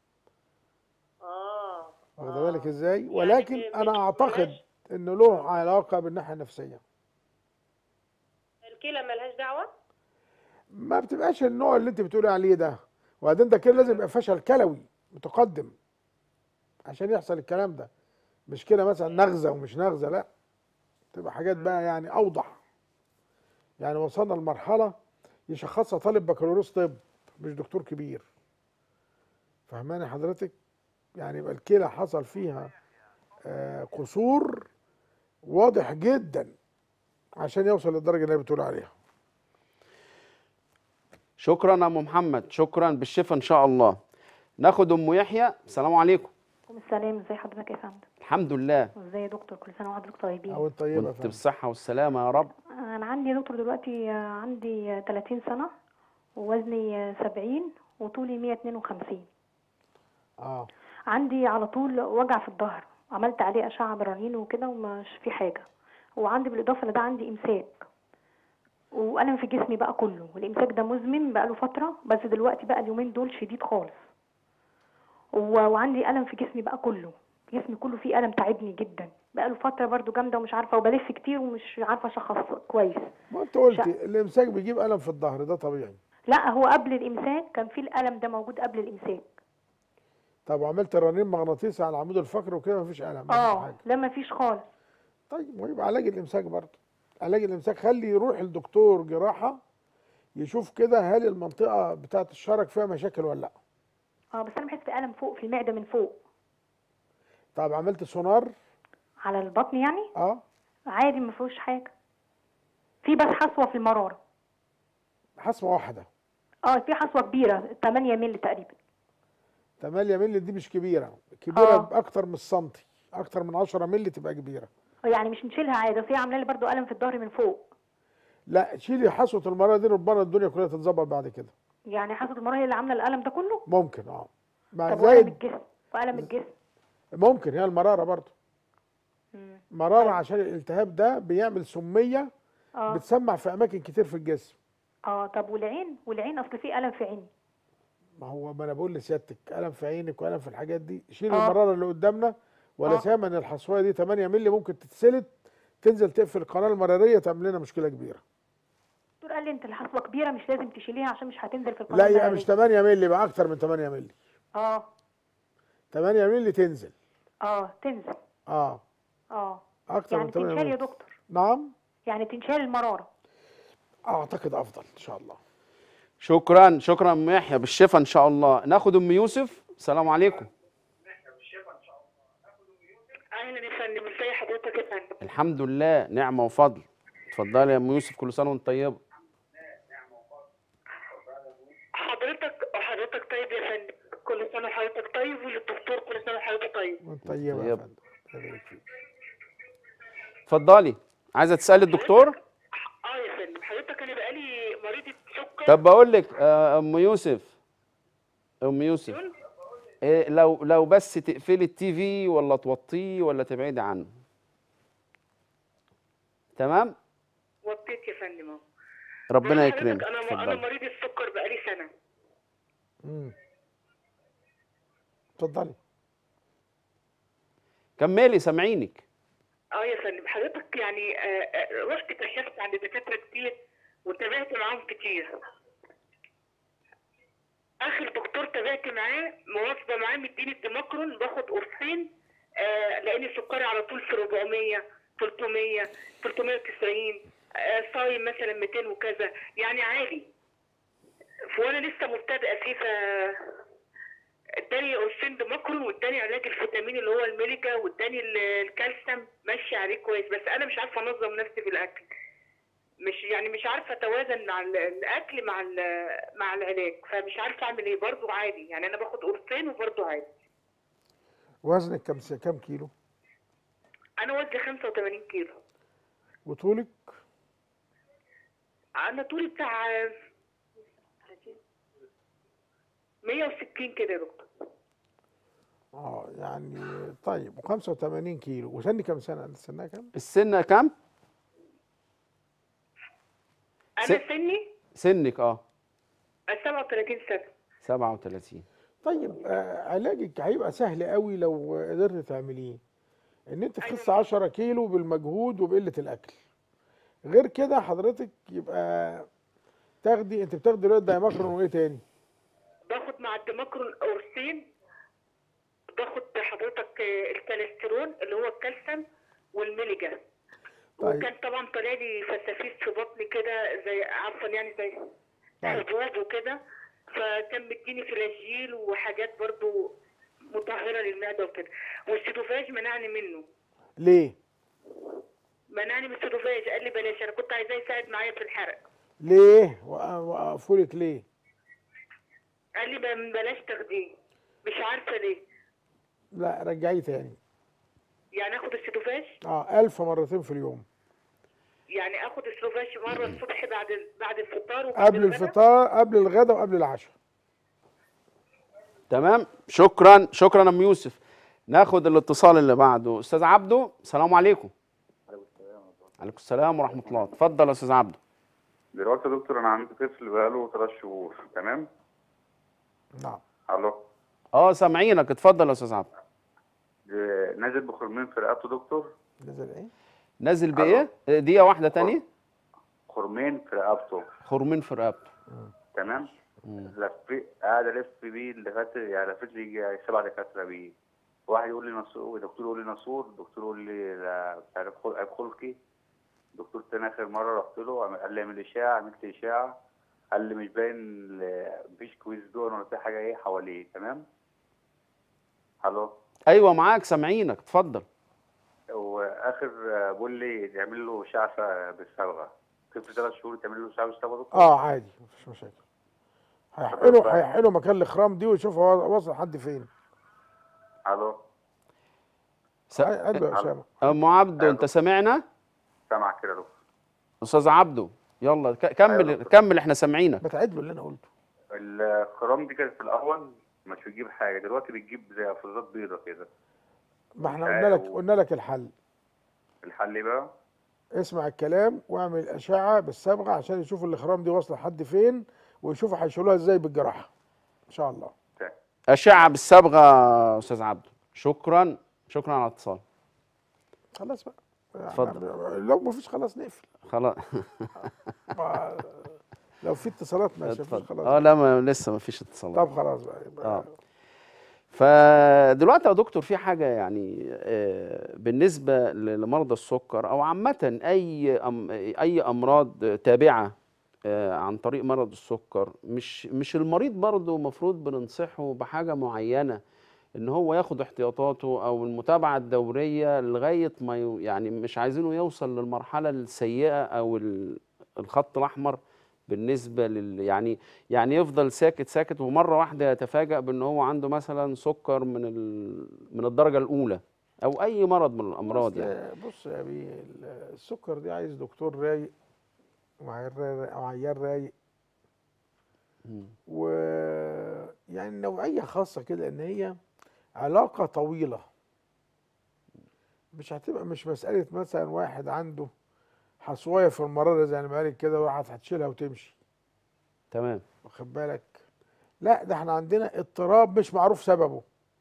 اه واخد آه. بالك ازاي يعني ولكن م- انا مش- اعتقد ملهاش- انه له علاقه بالناحيه النفسيه الكلى ملهاش دعوه ما بتبقاش النوع اللي انت بتقولي عليه ده وبعدين ده كده لازم يبقى فشل كلوي متقدم عشان يحصل الكلام ده مش كده مثلا نغزه ومش نغزه لا تبقى حاجات بقى يعني اوضح يعني وصلنا لمرحله يشخصها طالب بكالوريوس طب مش دكتور كبير فهماني حضرتك يعني يبقى الكلى حصل فيها آه قصور واضح جدا عشان يوصل للدرجه اللي هي بتقول عليها شكرا يا ام محمد شكرا بالشفا ان شاء الله ناخد ام يحيى السلام عليكم عليكم السلام ازي حضرتك يا فندم الحمد لله ازي يا دكتور كل سنه وحضرتك طيبين او الطيبه وانت فندم. بالصحه والسلامه يا رب انا عندي يا دكتور دلوقتي آه، عندي آه، 30 سنه ووزني آه، 70 وطولي 152 اه عندي على طول وجع في الظهر عملت عليه اشعه برنين وكده ومش في حاجه وعندي بالاضافه لده عندي امساك والم في جسمي بقى كله والامساك ده مزمن بقى له فتره بس دلوقتي بقى اليومين دول شديد خالص و- وعندي الم في جسمي بقى كله جسمي كله فيه الم تعبني جدا بقى له فتره برضو جامده ومش عارفه وبلف كتير ومش عارفه اشخص كويس ما انت قلتي الامساك بيجيب الم في الظهر ده طبيعي لا هو قبل الامساك كان في الالم ده موجود قبل الامساك طب وعملت رنين مغناطيسي على العمود الفقري وكده مفيش الم مفيش اه حاجه لا مفيش خالص طيب ويبقى علاج الامساك برضه علاج الامساك خلي يروح لدكتور جراحه يشوف كده هل المنطقه بتاعه الشرج فيها مشاكل ولا لا اه بس انا بحس بألم فوق في المعده من فوق طب عملت سونار على البطن يعني اه عادي ما فيهوش حاجه في بس حصوه في المراره حسمه واحده اه في حصوه كبيره 8 مللي تقريبا 8 مللي دي مش كبيره كبيره آه. باكتر من السنتي اكتر من 10 مللي تبقى كبيره يعني مش نشيلها عادي بس هي عامله لي برضو الم في الظهر من فوق لا شيلي حصوه المراره دي ربنا الدنيا كلها تتظبط بعد كده يعني حصوه المراره هي اللي عامله الالم ده كله ممكن اه مع طب والم زايد الجسم والم الجسم ممكن هي المراره برضه مم. مراره عشان الالتهاب ده بيعمل سميه اه بتسمع في اماكن كتير في الجسم اه طب والعين والعين اصل في الم في عيني ما هو ما انا بقول لسيادتك الم في عينك والم في الحاجات دي شيل آه. المراره اللي قدامنا ولا آه. سيما ان الحصويه دي 8 مللي ممكن تتسلت تنزل تقفل القناه المراريه تعمل لنا مشكله كبيره الدكتور قال لي انت الحصوه كبيره مش لازم تشيليها عشان مش هتنزل في القناه لا يبقى المرارية. مش 8 مللي بقى اكتر من 8 مللي اه 8 مللي تنزل اه تنزل اه اه اكتر يعني من 8 تنشال يا مللي دكتور نعم يعني تنشال المراره اعتقد افضل ان شاء الله شكرا شكرا ام يحيى بالشفا ان شاء الله ناخد ام يوسف السلام عليكم اهلا يا فندم ازي حضرتك يا فندم الحمد لله نعمه وفضل اتفضلي يا ام يوسف كل سنه وانت طيبه حضرتك حضرتك طيب يا فندم كل سنه وحضرتك طيب والدكتور طيب وانت طيبه يا طيب. فندم الله يبارك فيك. اتفضلي عايزه تسالي الدكتور اه يا فندم حضرتك انا بقالي مريضه سكر طب بقول لك آه، ام يوسف ام يوسف إيه لو لو بس تقفلي التي في ولا توطيه ولا تبعدي عنه تمام وطيت يا فندم اهو ربنا بقول لحضرتك يكرمك انا انا اتفضلي مريض السكر بقالي سنه مم. اتفضلي كملي سامعينك اه يا فندم حضرتك يعني آه، آه، رحت كشفت عند دكاتره كتير وتابعت معاهم كتير اخر دكتور تابعت معاه مواظبه معاه مديني الديماكرون باخد قرصين آه لان سكري على طول في 400 300 390 آه صايم مثلا 200 وكذا يعني عالي وانا لسه مبتدئه فيه ف اداني قرصين ديماكرون واداني علاج الفيتامين اللي هو الميليكا واداني ال- الكالسيوم ماشي عليه كويس بس انا مش عارفه انظم نفسي في الاكل مش يعني مش عارفه اتوازن مع ال- الاكل مع ال- مع العلاج فمش عارفه اعمل ايه برضه عادي يعني انا باخد قرصين وبرضه عادي وزنك كم س- كم كيلو انا وزني 85 كيلو وطولك انا طولي بتاع 160 كده يا دكتور اه يعني طيب و85 كيلو وسن كم سنه انت سنها كم السن كام انا س- سني سنك اه 37 سنه 37 طيب آه علاجك هيبقى سهل قوي لو قدرت تعمليه ان انت تخس 10 كيلو بالمجهود وبقله الاكل غير كده حضرتك يبقى تاخدي انت بتاخدي دلوقتي دايماكرون وايه تاني باخد مع الديماكرون قرصين باخد حضرتك آه، الكوليسترول اللي هو الكالسيوم والميليجا طيب. وكان طبعا طالع لي فسافيس في بطني كده زي عفوا يعني زي طيب. حبوب وكده فكان مديني فلاجيل وحاجات برضو مطهره للمعده وكده والسيتوفاج منعني منه ليه منعني من السيتوفاج قال لي بلاش انا كنت عايزاه يساعد معايا في الحرق ليه وقفولك ليه قال لي ب- بلاش تاخديه مش عارفه ليه لا رجعيه تاني يعني اخد السيتوفاج اه ألف مرتين في اليوم يعني اخد السيتوفاج مره الصبح بعد بعد الفطار وبعد قبل الغدا؟ الفطار قبل الغداء وقبل العشاء تمام شكرا شكرا يا ام يوسف ناخد الاتصال اللي بعده استاذ عبده السلام عليكم عليكم السلام ورحمه الله اتفضل يا استاذ عبده دلوقتي يا دكتور انا عندي طفل بقاله ثلاث شهور تمام نعم الو اه سامعينك اتفضل يا استاذ عبده آه، نازل بخرمين في رقبته دكتور نزل ايه نازل بايه آه، دقيقه واحده تانية خرمين في رقبته خرمين في رقبته تمام لف قاعد الف بيه لغايه يعني لفت لي يجي سبع دكاتره بيه واحد يقول لي نصور دكتور يقول لي نصور دكتور يقول لي لا مش عارف خل- عيب خلقي دكتور تاني اخر مره رحت له عم- قال لي اعمل اشاعه عملت اشاعه قال لي مش باين ل- مفيش كويز دون ولا في حاجه ايه حواليه تمام الو ايوه معاك سامعينك اتفضل واخر آه، بيقول لي يعمل له اشعه بالصبغه طفل ثلاث شهور تعمل له اشعه بالصبغه دكتور اه عادي مفيش مشاكل هيحقنوا هيحقنوا مكان الاخرام دي ويشوفوا هو وصل لحد فين الو س... قلبه يا اسامه ام عبده انت سامعنا سامع كده يا دكتور استاذ عبده يلا ك- كمل كمل احنا سامعينك ما تعيد له اللي انا قلته الخرام دي كانت في الاول مش بتجيب حاجه دلوقتي بتجيب زي افرازات بيضه كده ما احنا آه، قلنا لك و- قلنا لك الحل الحل إيه بقى اسمع الكلام واعمل اشعه بالصبغه عشان يشوفوا الاخرام دي واصله لحد فين ويشوفوا هيشيلوها ازاي بالجراحه ان شاء الله اشعه بالصبغه يا استاذ عبده شكرا شكرا على الاتصال خلاص بقى اتفضل. لو ما فيش خلاص نقفل خلاص ما- لو في اتصالات ماشي مفيش اتفضل خلاص اه لا ما لسه ما فيش اتصالات طب خلاص بقى يبقى اه فدلوقتي يا دكتور في حاجه يعني آه، بالنسبه ل- لمرضى السكر او عامه اي أم اي امراض تابعه آه، عن طريق مرض السكر مش مش المريض برضه المفروض بننصحه بحاجه معينه ان هو ياخد احتياطاته او المتابعه الدوريه لغايه ما يو- يعني مش عايزينه يوصل للمرحله السيئه او ال- الخط الاحمر بالنسبه لل يعني يعني يفضل ساكت ساكت ومره واحده يتفاجأ بان هو عنده مثلا سكر من ال... من الدرجه الاولى او اي مرض من الامراض بص يعني بص يا بيه ال- السكر دي عايز دكتور رايق وعيان رايق وعيان رايق مم. و يعني نوعية خاصة كده ان هي علاقة طويلة مش هتبقى مش مسألة مثلا واحد عنده حصواية في المرارة زي ما قالك كده وراحت هتشيلها وتمشي تمام واخد بالك لا ده احنا عندنا اضطراب مش معروف سببه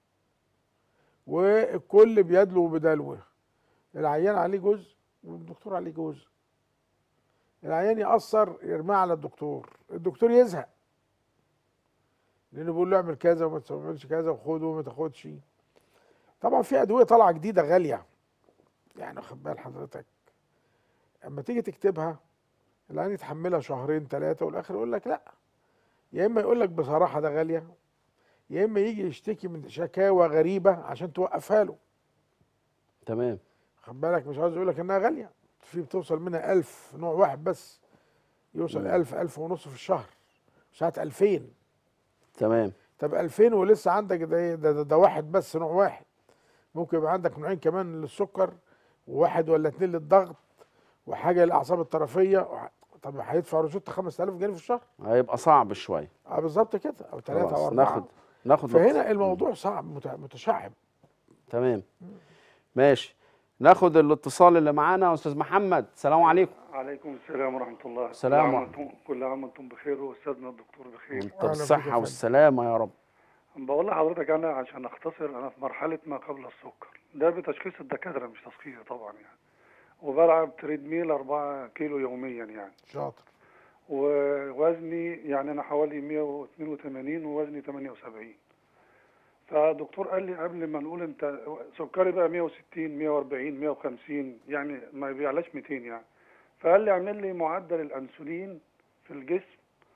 والكل بيدلو بدلوه العيان عليه جزء والدكتور عليه جزء العيان يأثر يرميه على الدكتور الدكتور يزهق لانه بيقول له اعمل كذا وما تعملش كذا وخده وما تاخدش طبعا في ادويه طالعه جديده غاليه يعني واخد بال حضرتك اما تيجي تكتبها العيان يتحملها شهرين ثلاثه والاخر يقول لك لا يا اما يقول لك بصراحه ده غاليه يا اما يجي يشتكي من شكاوى غريبه عشان توقفها له تمام خد بالك مش عاوز يقول لك انها غاليه في بتوصل منها 1000 نوع واحد بس يوصل مم. 1000 1000 ونص في الشهر ساعات 2000 تمام طب 2000 ولسه عندك ده إيه؟ ده, ده, ده واحد بس نوع واحد ممكن يبقى عندك نوعين كمان للسكر وواحد ولا اتنين للضغط وحاجه للاعصاب الطرفيه وح... طب هيدفع روشته 5000 جنيه في الشهر هيبقى صعب شويه اه بالظبط كده او ثلاثه او خلاص اربعه ناخد ناخد فهنا الموضوع صعب مت- متشعب تمام ماشي ناخد الاتصال اللي معانا استاذ محمد السلام عليكم عليكم السلام ورحمة الله السلام كل عام ورحمة وانتم كل عام وانتم بخير واستاذنا الدكتور بخير وانت أهلا بك يا بالصحه فندم. والسلامه يا رب بقول لحضرتك انا عشان اختصر انا في مرحلة ما قبل السكر ده بتشخيص الدكاترة مش تشخيصي طبعا يعني وبلعب تريد ميل 4 كيلو يوميا يعني شاطر ووزني يعني انا حوالي 182 ووزني 78 فالدكتور قال لي قبل ما نقول انت سكري بقى 160 140 150 يعني ما بيعلاش 200 يعني فقال لي اعمل لي معدل الانسولين في الجسم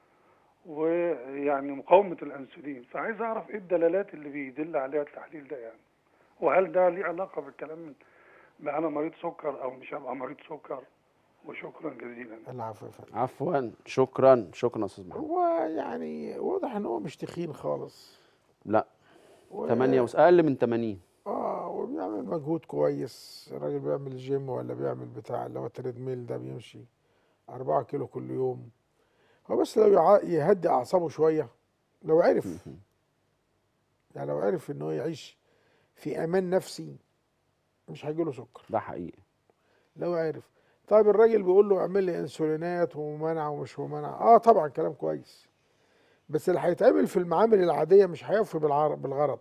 ويعني مقاومة الانسولين فعايز اعرف ايه الدلالات اللي بيدل عليها التحليل ده يعني وهل ده ليه علاقة بالكلام من بقى انا مريض سكر او مش هبقى مريض سكر وشكرا جزيلا العفو يا فندم عفوا شكرا شكرا يا استاذ محمد هو يعني واضح ان هو مش تخين خالص لا و- 8 وس... اقل من 80 اه وبيعمل مجهود كويس الراجل بيعمل جيم ولا بيعمل بتاع اللي هو التريد ميل ده بيمشي أربعة كيلو كل يوم هو بس لو يع- يهدي أعصابه شوية لو عرف يعني لو عرف إن هو يعيش في أمان نفسي مش هيجيله سكر ده حقيقي لو عرف طيب الراجل بيقول له اعمل لي انسولينات ومنع ومش ومنع اه طبعا كلام كويس بس اللي هيتعمل في المعامل العاديه مش هيوفي بالعر- بالغرض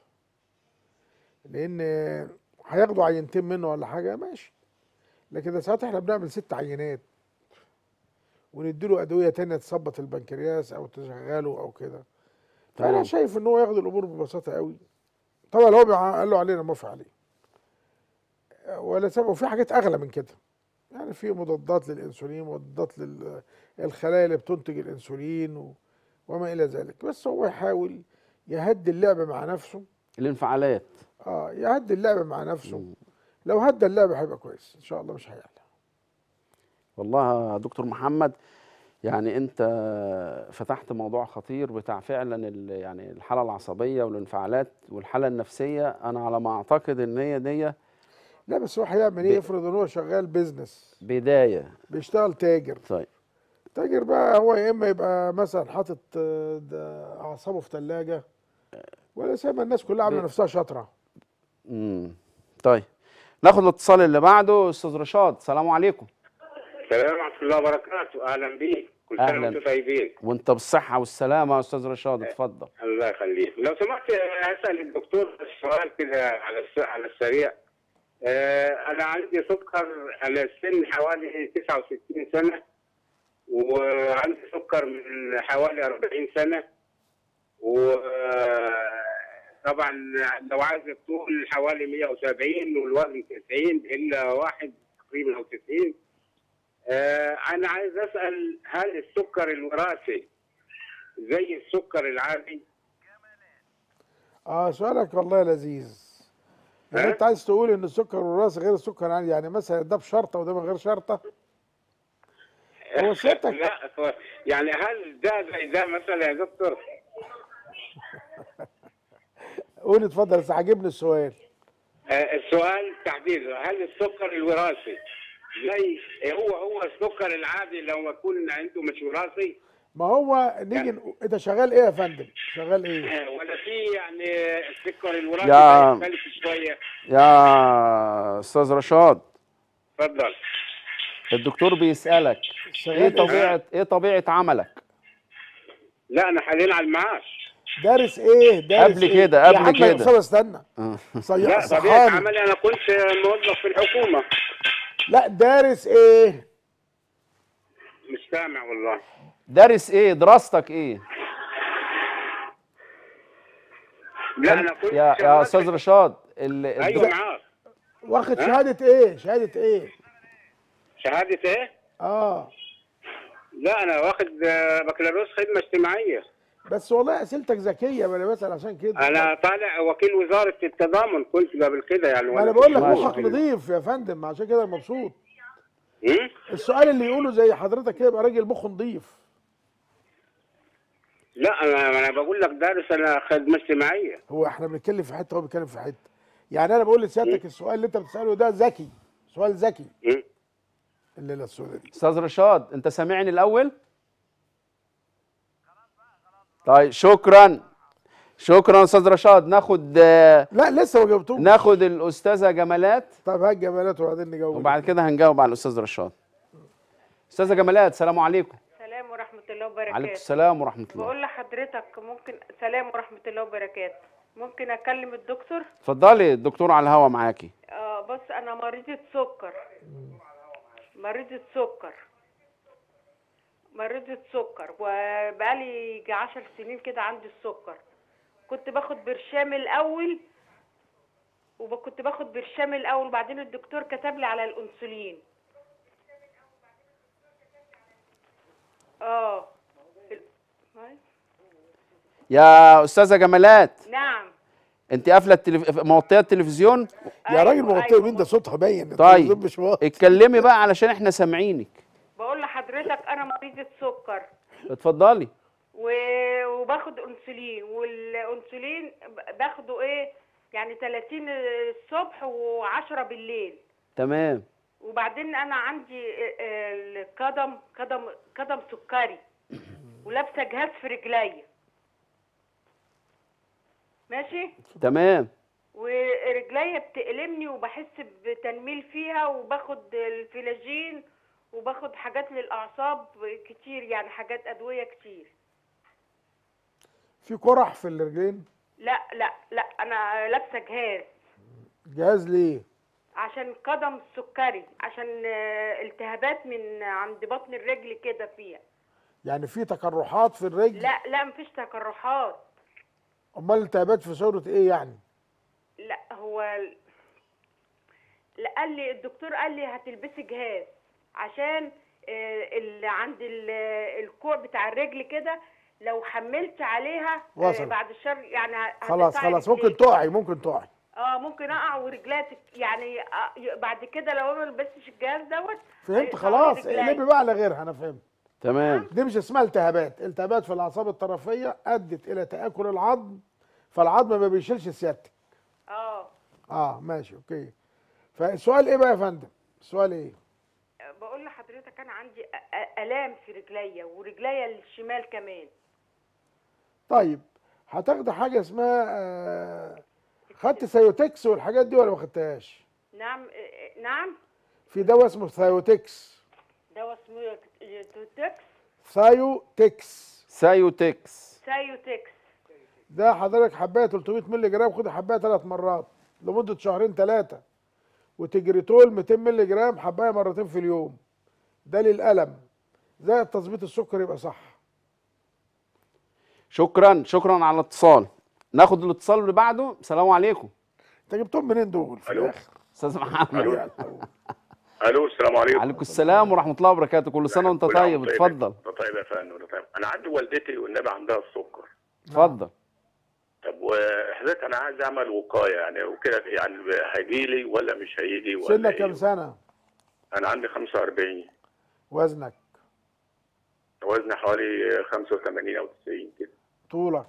لان هياخدوا عينتين منه ولا حاجه ماشي لكن ده ساعات احنا بنعمل ست عينات ونديله ادويه تانية تثبط البنكرياس او تشغله او كده فانا تمام. شايف ان هو ياخد الامور ببساطه قوي طبعا لو هو بيع- قال له علينا موافق عليه ولا سبب وفي حاجات اغلى من كده يعني في مضادات للانسولين مضادات للخلايا اللي بتنتج الانسولين و- وما الى ذلك بس هو يحاول يهدي اللعب مع نفسه الانفعالات اه يهدي اللعب مع نفسه لو هدى اللعب هيبقى كويس ان شاء الله مش هيعلى والله يا دكتور محمد يعني انت فتحت موضوع خطير بتاع فعلا ال- يعني الحاله العصبيه والانفعالات والحاله النفسيه انا على ما اعتقد ان هي دي لا بس هو هيعمل ايه ب- يفرض ان هو شغال بيزنس بدايه بيشتغل تاجر طيب تاجر بقى هو يا اما يبقى مثلا حاطط آه، ده اعصابه في ثلاجه ولا سايبه الناس كلها عامله ب- نفسها شاطره امم طيب ناخد الاتصال اللي بعده استاذ رشاد السلام عليكم السلام ورحمة الله وبركاته أهلا بيك كل سنة أهلاً. وأنتم طيبين وانت بالصحه والسلامه يا استاذ رشاد اتفضل الله يخليك لو سمحت أسأل الدكتور سؤال كده على الس- على السريع آه، أنا عندي سكر أنا السن حوالي 69 سنة وعندي سكر من حوالي 40 سنة وطبعا لو عايز الطول حوالي 170 والوزن 90 إلا واحد تقريبا أو 90 آه، أنا عايز أسأل هل السكر الوراثي زي السكر العادي؟ اه سؤالك والله لذيذ يعني انت عايز تقول ان السكر الوراثي غير السكر العادي يعني مثلا ده بشرطه وده من غير شرطه هو سيادتك لا هو- يعني هل ده زي ده مثلا يا دكتور؟ قول اتفضل بس عاجبني السؤال آه، السؤال تحديدا هل السكر الوراثي زي هو هو السكر العادي لو يكون عنده مش وراثي ما هو نيجي نقول- انت شغال ايه يا فندم شغال ايه آه، ولا في يعني السكر الوراثي يا- ده يختلف شويه يا استاذ رشاد اتفضل الدكتور بيسالك ايه شغال طبيعه ايه طبيعه عملك لا انا حاليا على المعاش دارس ايه دارس قبل إيه؟ كده، يا قبل عم يا كده. أستاذ استنى آه. صي- لا طبيعه صحاني عملي انا كنت موظف في الحكومه لا دارس ايه مش سامع والله دارس ايه دراستك ايه لا انا كنت يا يا شغال استاذ في- رشاد ال- ايوه الدك- معاك واخد ها؟ شهادة ايه شهادة ايه شهاده ايه؟ اه لا انا واخد آه، بكالوريوس خدمه اجتماعيه بس والله اسئلتك ذكية ما انا بسأل عشان كده انا طالع وكيل وزاره التضامن كنت قبل كده يعني ما وأنا انا في بقول لك ماشي. مخك نظيف يا فندم عشان كده أنا مبسوط هم؟ السؤال اللي يقوله زي حضرتك كده يبقى راجل مخه نظيف لا انا انا بقول لك دارس انا خدمه اجتماعيه هو احنا بنتكلم في حته هو بيتكلم في حته يعني انا بقول لسيادتك السؤال اللي انت بتساله ده ذكي سؤال ذكي هم؟ الليله السوداء دي استاذ رشاد انت سامعني الاول طيب شكرا شكرا استاذ رشاد ناخد آه، لا لسه ما جاوبتوش ناخد الاستاذه جمالات طب هات جمالات وبعدين نجاوب وبعد كده هنجاوب على الاستاذ رشاد استاذه جمالات السلام عليكم سلام ورحمة الله وبركاته عليكم السلام ورحمه الله بقول لحضرتك ممكن سلام ورحمة الله وبركاته ممكن أكلم الدكتور؟ اتفضلي الدكتور على الهوا معاكي آه بص أنا مريضة سكر مريضة سكر مريضة سكر وبقالي يجي عشر سنين كده عندي السكر كنت باخد برشام الأول وكنت باخد برشام الأول وبعدين الدكتور كتب لي على الأنسولين اه ال- هاي. يا استاذه جمالات نعم انت قافله التلف... موطيه التلفزيون يا راجل أيوة، مغطيه أيوة. مين ده صوتها باين طيب التلفزيون مش واضح. اتكلمي بقى علشان احنا سامعينك بقول لحضرتك انا مريضة سكر اتفضلي و- وباخد انسولين والانسولين ب- باخده ايه يعني 30 الصبح و10 بالليل تمام وبعدين انا عندي ال- القدم قدم قدم سكري ولابسه جهاز في رجليا ماشي تمام ورجليا بتألمني وبحس بتنميل فيها وباخد الفلاجين وباخد حاجات للأعصاب كتير يعني حاجات أدوية كتير في قرح في الرجلين لا لا لا أنا لابسة جهاز جهاز ليه عشان قدم سكري عشان آه، التهابات من عند بطن الرجل كده فيها يعني في تقرحات في الرجل لا لا مفيش تقرحات امال التهابات في صورة ايه يعني لا هو ال- لا قال لي الدكتور قال لي هتلبسي جهاز عشان آه، اللي عند ال- الكوع بتاع الرجل كده لو حملت عليها آه، وصل. بعد الشر يعني ه- خلاص هتقطعي خلاص رجليك. ممكن تقعي ممكن تقعي اه ممكن اقع ورجليها تك- يعني آه، ي- بعد كده لو انا ما لبستش الجهاز دوت فهمت هيقطعوا خلاص رجليا. اقلبي بقى على غيرها انا فهمت تمام دي مش اسمها التهابات التهابات في الاعصاب الطرفيه ادت الى تاكل العظم فالعظم ما بيشيلش سيادتك اه اه ماشي اوكي فالسؤال ايه بقى يا فندم السؤال ايه بقول لحضرتك انا عندي أ- أ- الام في رجليا ورجليا الشمال كمان طيب هتاخدي حاجه اسمها آه خدت سايوتكس والحاجات دي ولا ما خدتهاش نعم آه، نعم في دواء اسمه ثايوتكس دواء اسمه توتكس ثايوتكس سايوتكس سايوتكس ده حضرتك حبايه 300 مللي جرام خد حبايه ثلاث مرات لمده شهرين ثلاثه وتجريتول 200 مللي جرام حبايه مرتين في اليوم ده للالم زائد تظبيط السكر يبقى صح شكرا شكرا على الاتصال ناخد الاتصال اللي بعده السلام عليكم انت جبتهم منين دول في ألو. الاخر استاذ محمد الو السلام عليكم عليكم السلام ورحمه الله وبركاته كل سنه وانت كل عام طيب وأنت اتفضل انت طيب يا فندم وأنت طيب انا عندي والدتي والنبي عندها السكر اتفضل طب وحضرتك انا عايز اعمل وقايه يعني وكده يعني هيجي لي ولا مش هيجي ولا سنك إيه؟ كام سنه انا عندي 45 وزنك وزني حوالي 85 او 90 كده طولك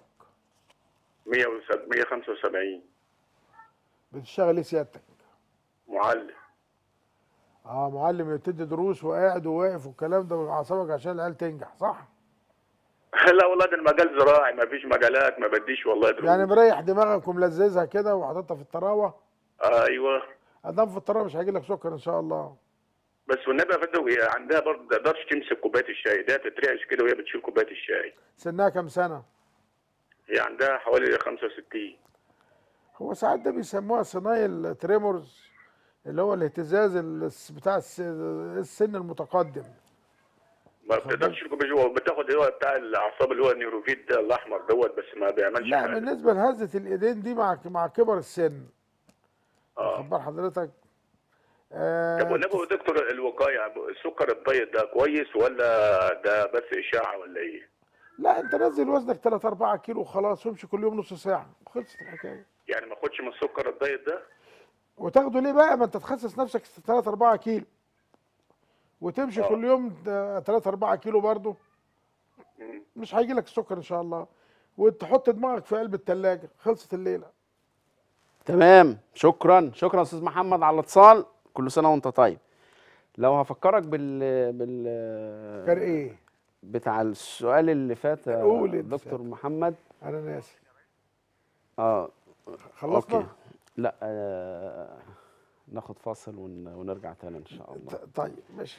175 بتشتغل ايه سيادتك معلم اه معلم بتدي دروس وقاعد وواقف والكلام ده بيعصبك عشان العيال تنجح صح لا والله ده المجال زراعي ما فيش مجالات ما بديش والله دروس يعني مريح دماغك وملززها كده وحاططها في الطراوه ايوه ادام في الطراوه مش هيجي لك سكر ان شاء الله بس والنبي يا فندم هي عندها برضه ما تقدرش تمسك كوبايه الشاي ده تترعش كده وهي بتشيل كوبايه الشاي سنها كام سنه هي عندها حوالي 65 هو ساعات ده بيسموها صنايل تريمورز اللي هو الاهتزاز الس- بتاع الس- السن المتقدم ما بتقدرش تشيل كوبايه جوه بتاخد اللي هو بتاع الاعصاب اللي هو النيوروفيت ده الاحمر دوت بس ما بيعملش لا حاجه بالنسبه لهزه الايدين دي مع مع كبر السن واخد بال حضرتك آه طب والنبي يا دكتور الوقايه السكر الدايت ده كويس ولا ده بس اشاعه ولا ايه؟ لا انت نزل وزنك 3 4 كيلو وخلاص وامشي كل يوم نص ساعه خلصت الحكايه يعني ما اخدش من السكر الدايت ده؟ وتاخده ليه بقى ما انت تخسس نفسك 3 4 كيلو وتمشي آه. كل يوم 3 4 كيلو برضه مش هيجي لك السكر ان شاء الله وتحط دماغك في قلب الثلاجه خلصت الليله تمام شكرا شكرا استاذ محمد على الاتصال كل سنه وانت طيب لو هفكرك بال بال كان ايه بتاع السؤال اللي فات يا قول انت دكتور محمد انا ناسي اه خلصنا؟ أوكي. لا آه ناخد فاصل ون... ونرجع تاني ان شاء الله طيب ماشي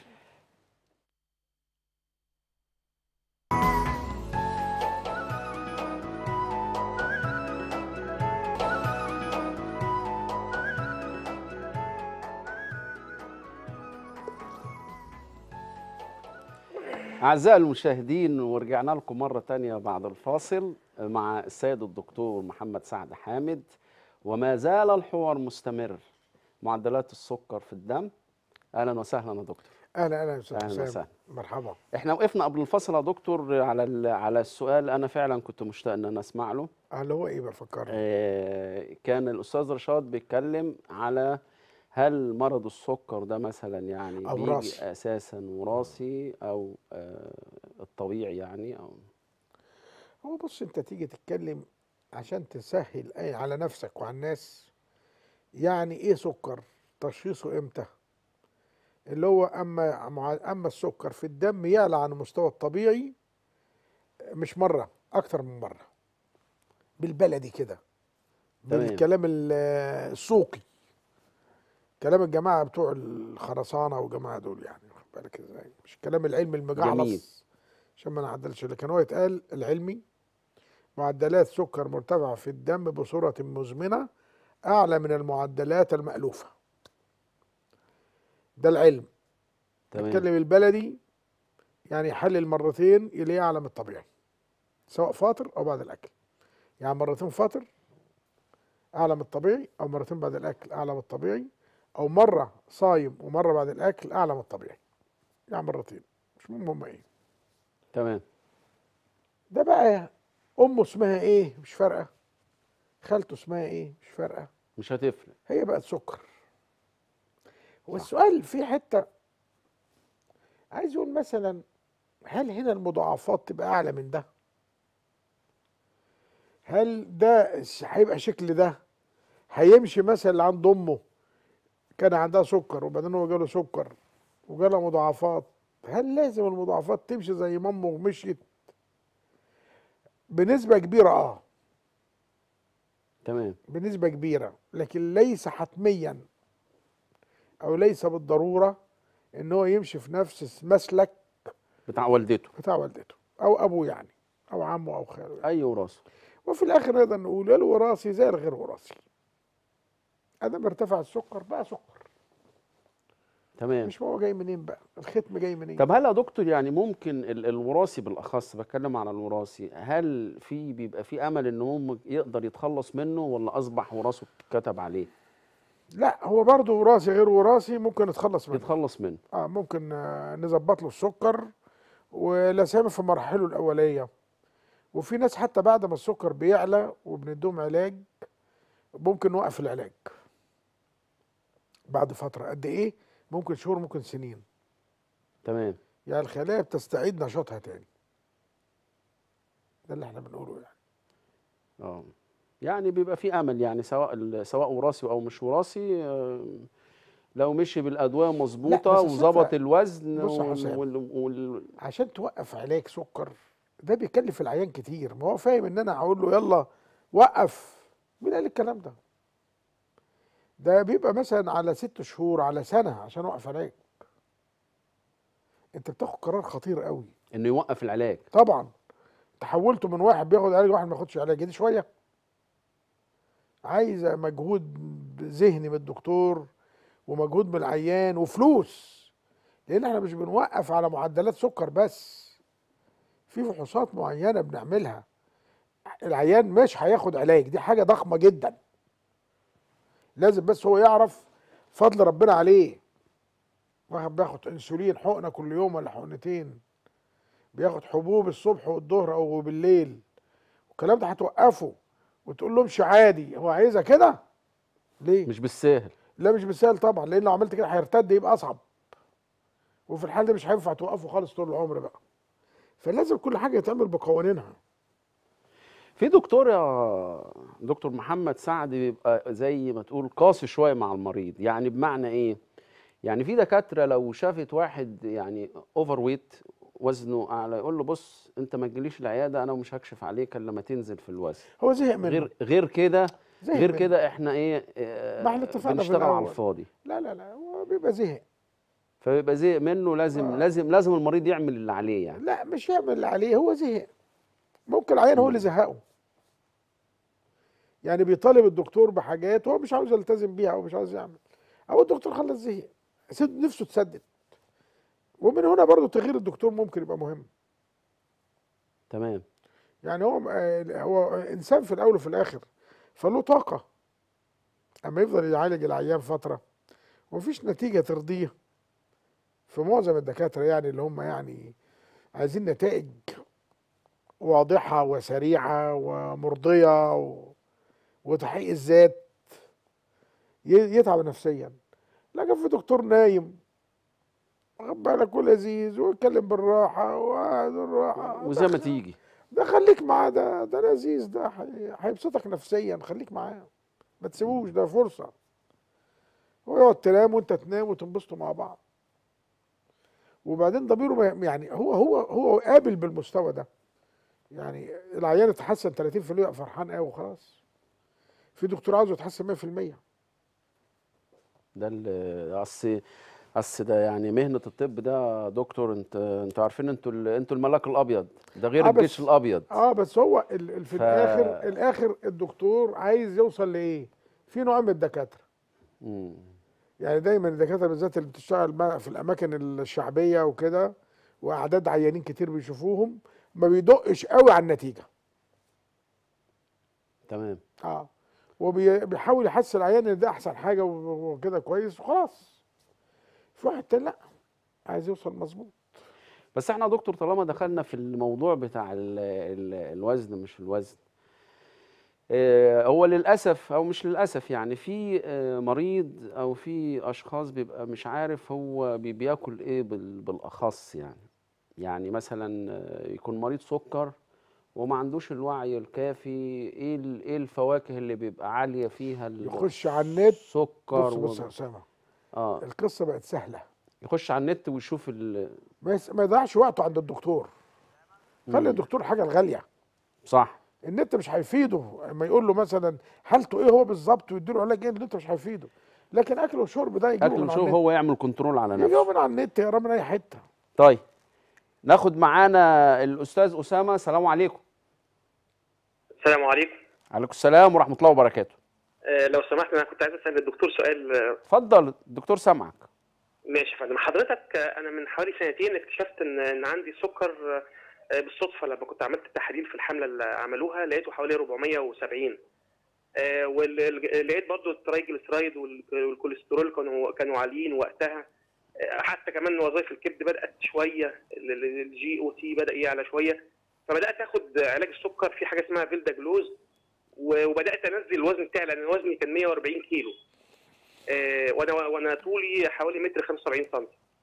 أعزائي المشاهدين ورجعنا لكم مرة تانية بعد الفاصل مع السيد الدكتور محمد سعد حامد وما زال الحوار مستمر معدلات السكر في الدم أهلا وسهلا يا دكتور اهلا اهلا يا استاذ أهلا حسام وسهلا. مرحبا احنا وقفنا قبل الفصل يا دكتور على ال- على السؤال انا فعلا كنت مشتاق ان انا اسمع له اللي هو ايه بفكرني آه كان الاستاذ رشاد بيتكلم على هل مرض السكر ده مثلا يعني أو بيجي وراثي. اساسا وراثي او آه الطبيعي يعني او هو بص انت تيجي تتكلم عشان تسهل أي على نفسك وعلى الناس يعني ايه سكر تشخيصه امتى اللي هو اما مع- اما السكر في الدم يعلى عن المستوى الطبيعي مش مره اكتر من مره بالبلدي كده تمام. بالكلام ال- السوقي كلام الجماعه بتوع الخرسانه والجماعه دول يعني واخد بالك ازاي مش الكلام العلمي جميل. المجعلص عشان ما نعدلش لكن هو يتقال العلمي معدلات سكر مرتفعه في الدم بصوره مزمنه اعلى من المعدلات المالوفه ده العلم تمام. نتكلم البلدي يعني يحلل مرتين يلاقيه اعلى من الطبيعي سواء فاطر او بعد الاكل يعني مرتين فاطر اعلى من الطبيعي او مرتين بعد الاكل اعلى من الطبيعي او مره صايم ومره بعد الاكل اعلى من الطبيعي يعني مرتين مش مهم هما ايه تمام ده بقى امه اسمها ايه مش فارقه خالته اسمها ايه مش فارقه مش هتفرق هي بقت سكر هو السؤال في حته عايز يقول مثلا هل هنا المضاعفات تبقى اعلى من ده هل ده ش- هيبقى شكل ده هيمشي مثلا اللي عند امه كان عندها سكر وبعدين هو جاله سكر وجالها مضاعفات هل لازم المضاعفات تمشي زي ما امه مشيت بنسبه كبيره اه تمام بنسبة كبيرة لكن ليس حتميا أو ليس بالضرورة إن هو يمشي في نفس مسلك بتاع والدته بتاع والدته أو أبوه يعني أو عمه أو خاله يعني. اي وراثه وفي الآخر نقدر نقول يا الوراثي زي الغير وراثي أدام ارتفع السكر بقى سكر تمام مش هو جاي منين بقى الختم جاي منين طب هل يا دكتور يعني ممكن ال- الوراثي بالاخص بتكلم على الوراثي هل في بيبقى في امل ان هو م- يقدر يتخلص منه ولا اصبح وراثه اتكتب عليه لا هو برضه وراثي غير وراثي ممكن نتخلص منه يتخلص منه اه ممكن آه، نظبط له السكر ولا سيما في مراحله الاوليه وفي ناس حتى بعد ما السكر بيعلى وبنديهم علاج ممكن نوقف العلاج بعد فتره قد ايه ممكن شهور ممكن سنين تمام يعني الخلايا بتستعيد نشاطها تاني ده اللي احنا بنقوله يعني اه يعني بيبقى في امل يعني سواء ال- سواء وراثي او مش وراثي آه، لو مشي بالادويه مظبوطه بس وظبط الفكرة- الوزن بص يا وال- حسام. وال- وال- عشان توقف علاج سكر ده بيكلف العيان كتير ما هو فاهم ان انا هقول له يلا وقف مين قال الكلام ده ده بيبقى مثلا على ست شهور على سنه عشان اوقف علاج انت بتاخد قرار خطير قوي انه يوقف العلاج طبعا تحولته من واحد بياخد علاج واحد ما ياخدش علاج دي شويه عايزه مجهود ذهني من الدكتور ومجهود من العيان وفلوس لان احنا مش بنوقف على معدلات سكر بس في فحوصات معينه بنعملها العيان مش هياخد علاج دي حاجه ضخمه جدا لازم بس هو يعرف فضل ربنا عليه واحد بياخد انسولين حقنه كل يوم ولا حقنتين بياخد حبوب الصبح والظهر او بالليل والكلام ده هتوقفه وتقول له امشي عادي هو عايزها كده ليه مش بالساهل لا مش بالسهل طبعا لان لو عملت كده هيرتد يبقى اصعب وفي الحال ده مش هينفع توقفه خالص طول العمر بقى فلازم كل حاجه يتعمل بقوانينها في دكتور يا دكتور محمد سعد بيبقى زي ما تقول قاسي شويه مع المريض يعني بمعنى ايه يعني في دكاتره لو شافت واحد يعني اوفر ويت وزنه اعلى يقول له بص انت ما تجيليش العياده انا مش هكشف عليك الا لما تنزل في الوزن هو زهق منه غير غير كده زهق غير منه. كده احنا ايه آه، ما احنا اتفقنا في بنشتغل على الأول. الفاضي لا لا لا هو بيبقى زهق فبيبقى زهق منه لازم آه. لازم لازم المريض يعمل اللي عليه يعني لا مش يعمل اللي عليه هو زهق ممكن العيان هو اللي زهقه يعني بيطالب الدكتور بحاجات هو مش عاوز يلتزم بيها او مش عاوز يعمل او الدكتور خلص زهق سد- نفسه تسدد ومن هنا برضو تغيير الدكتور ممكن يبقى مهم تمام يعني هو آه، هو انسان في الاول وفي الاخر فله طاقه اما يفضل يعالج العيان فتره ومفيش نتيجه ترضيه في معظم الدكاتره يعني اللي هم يعني عايزين نتائج واضحه وسريعه ومرضيه و... وتحقيق الذات ي- يتعب نفسيا لكن في دكتور نايم واخد بالك ولذيذ ويتكلم بالراحه وقاعد بالراحه وزي ما ده- تيجي ده خليك معاه ده ده لذيذ ده هي- هيبسطك نفسيا خليك معاه ما تسيبوش ده فرصة هو يقعد تنام وانت تنام وتنبسطوا مع بعض وبعدين ضميره ما- يعني هو هو هو قابل بالمستوى ده يعني العيان اتحسن 30% يبقى فرحان قوي وخلاص في دكتور عاوزه يتحسن 100% ده ال- اصل اصل ده يعني مهنه الطب ده دكتور انت انتوا عارفين انتوا ال- انتوا الملاك الابيض ده غير آه بس- الجيش الابيض اه بس هو ال- ال- في ف- الاخر الاخر الدكتور عايز يوصل لايه في نوع من الدكاتره مم. يعني دايما الدكاتره بالذات اللي بتشتغل بقى في الاماكن الشعبيه وكده واعداد عيانين كتير بيشوفوهم ما بيدقش قوي على النتيجه تمام اه وبيحاول يحسن العيان ان ده احسن حاجه و- وكده كويس وخلاص في واحد تاني لا عايز يوصل مظبوط بس احنا يا دكتور طالما دخلنا في الموضوع بتاع ال ال الوزن مش الوزن آه، هو للاسف او مش للاسف يعني في آه، مريض او في اشخاص بيبقى مش عارف هو بي- بياكل ايه بال- بالاخص يعني يعني مثلا آه، يكون مريض سكر وما عندوش الوعي الكافي ايه ال- ايه الفواكه اللي بيبقى عاليه فيها ال- يخش على النت السكر بص بص و- يا اسامه اه القصه بقت سهله يخش على النت ويشوف ال ما يس- ما يضيعش وقته عند الدكتور خلي مم. الدكتور حاجه الغاليه صح النت مش هيفيده اما يقول له مثلا حالته ايه هو بالظبط ويديله علاج ايه النت مش هيفيده لكن اكل وشرب ده يجيبه اكل من على وشرب النت هو يعمل كنترول على يجيبه نفسه من على النت يقرا من اي حته طيب ناخد معانا الاستاذ اسامه السلام عليكم السلام عليكم عليكم السلام ورحمه الله وبركاته آه، لو سمحت انا كنت عايز اسال الدكتور سؤال آه، اتفضل الدكتور سامعك ماشي يا فندم حضرتك آه، انا من حوالي سنتين اكتشفت ان ان عندي سكر آه، بالصدفه لما كنت عملت التحاليل في الحمله اللي عملوها لقيته حوالي 470 آه، ولقيت برضو الترايجليسرايد وال- والكوليسترول كانوا كانوا عاليين وقتها آه، حتى كمان وظائف الكبد بدات شويه الجي او تي بدا يعلى شويه فبدات اخد علاج السكر في حاجه اسمها فيلدا جلوز و- وبدات انزل الوزن بتاعي لان وزني كان 140 كيلو آه، وانا وانا طولي حوالي متر 75 سم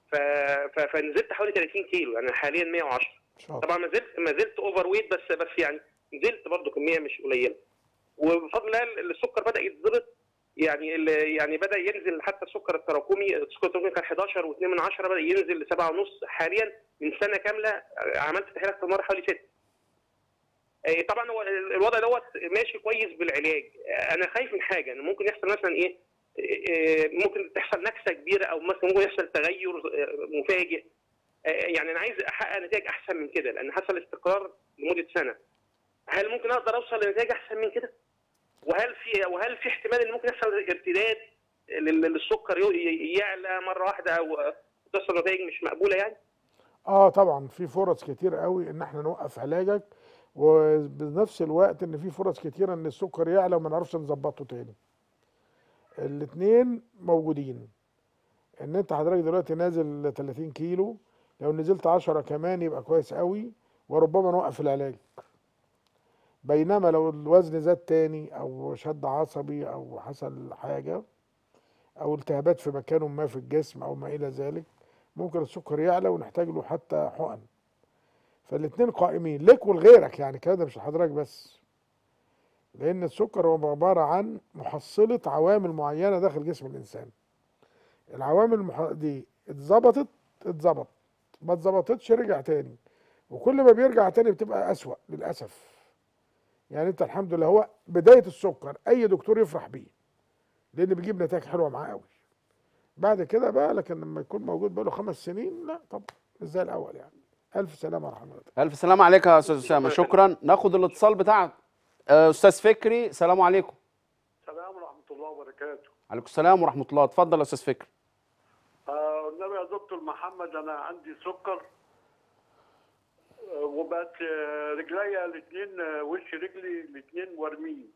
ف... ف... فنزلت حوالي 30 كيلو انا حاليا 110 طبعا ما زلت ما زلت اوفر ويت بس بس يعني نزلت برضه كميه مش قليله وبفضل الله السكر بدا يتظبط يعني ال- يعني بدا ينزل حتى السكر التراكمي السكر التراكمي كان 11 و2 من 10 بدا ينزل ل 7 ونص حاليا من سنه كامله عملت تحليل اكتر مره حوالي 6 آه، طبعا هو ال- الوضع دوت ماشي كويس بالعلاج آه، انا خايف من حاجه ان ممكن يحصل مثلا ايه آه، ممكن تحصل نكسه كبيره او مثلا ممكن يحصل تغير آه، مفاجئ آه، يعني انا عايز احقق نتائج احسن من كده لان حصل استقرار لمده سنه هل ممكن اقدر اوصل لنتائج احسن من كده وهل في وهل في احتمال ان ممكن يحصل ارتداد لل- للسكر ي- ي- يعلى مره واحده او توصل نتائج مش مقبوله يعني اه طبعا في فرص كتير قوي ان احنا نوقف علاجك وبنفس الوقت ان في فرص كتيره ان السكر يعلى وما نعرفش نظبطه تاني الاتنين موجودين ان انت حضرتك دلوقتي نازل 30 كيلو لو نزلت 10 كمان يبقى كويس قوي وربما نوقف العلاج بينما لو الوزن زاد تاني او شد عصبي او حصل حاجه او التهابات في مكان ما في الجسم او ما الى ذلك ممكن السكر يعلى ونحتاج له حتى حقن فالاتنين قائمين لك ولغيرك يعني الكلام ده مش لحضرتك بس لان السكر هو عباره عن محصله عوامل معينه داخل جسم الانسان العوامل المح... دي اتظبطت اتظبط ما اتظبطتش رجع تاني وكل ما بيرجع تاني بتبقى اسوأ للاسف يعني انت الحمد لله هو بدايه السكر اي دكتور يفرح بيه لان بيجيب نتائج حلوه معاه قوي بعد كده بقى لكن لما يكون موجود بقاله خمس سنين لا طبعا مش زي الاول يعني الف سلامه ورحمه الله الف سلام عليك يا استاذ اسامه شكرا ناخد الاتصال بتاعك آه، استاذ فكري السلام عليكم السلام ورحمة الله وبركاته. عليكم السلام ورحمه الله اتفضل يا استاذ فكري آه النبي يا دكتور محمد أنا عندي سكر آه وبقت آه رجليا الاثنين آه وش رجلي الاثنين ورمين.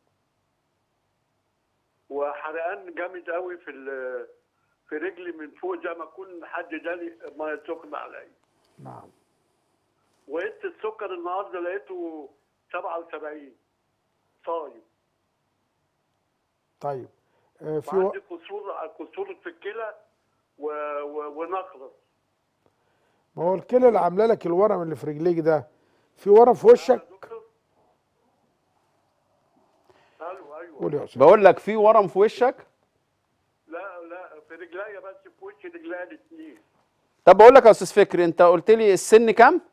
وحرقان جامد قوي في ال- في رجلي من فوق زي ما يكون حد داني ميه سخنه عليا. نعم وقيت السكر النهارده لقيته 77 صايم. طيب آه في و... وعندي كسور كسور في الكلى و... و... ونقرس. ما هو الكلى اللي عامله لك الورم اللي في رجليك ده في ورم في وشك ايوه ايوه قول يا استاذ بقول لك في ورم في وشك لا لا في رجليا بس في وش رجليا الاثنين طب بقول لك يا استاذ فكري انت قلت لي السن كام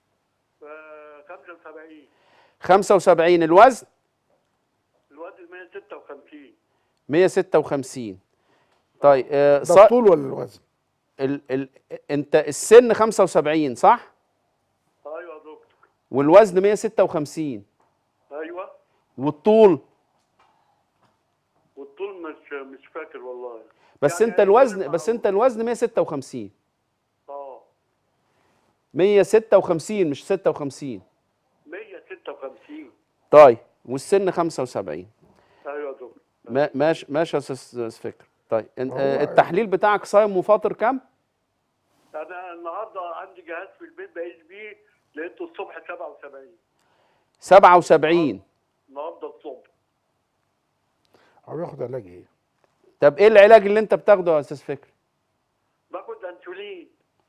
75 75 الوزن الوزن 156 156 طيب آه ده ص- الطول ولا الوزن ال ال انت السن 75 صح ايوه يا دكتور والوزن 156 ايوه والطول والطول مش مش فاكر والله بس انت الوزن بس انت الوزن 156 اه 156 مش 56 156 طيب والسن 75 ايوه يا دكتور ما- ماشي ماشي يا استاذ أستاذ فكر طيب إن- هو- آه، التحليل بتاعك صايم وفاطر كام انا النهارده عندي جهاز في البيت بقيس بيه لقيته الصبح 77 77 النهارده الصبح هو بياخد علاج ايه طب ايه العلاج اللي انت بتاخده يا استاذ فكر باخد انسولين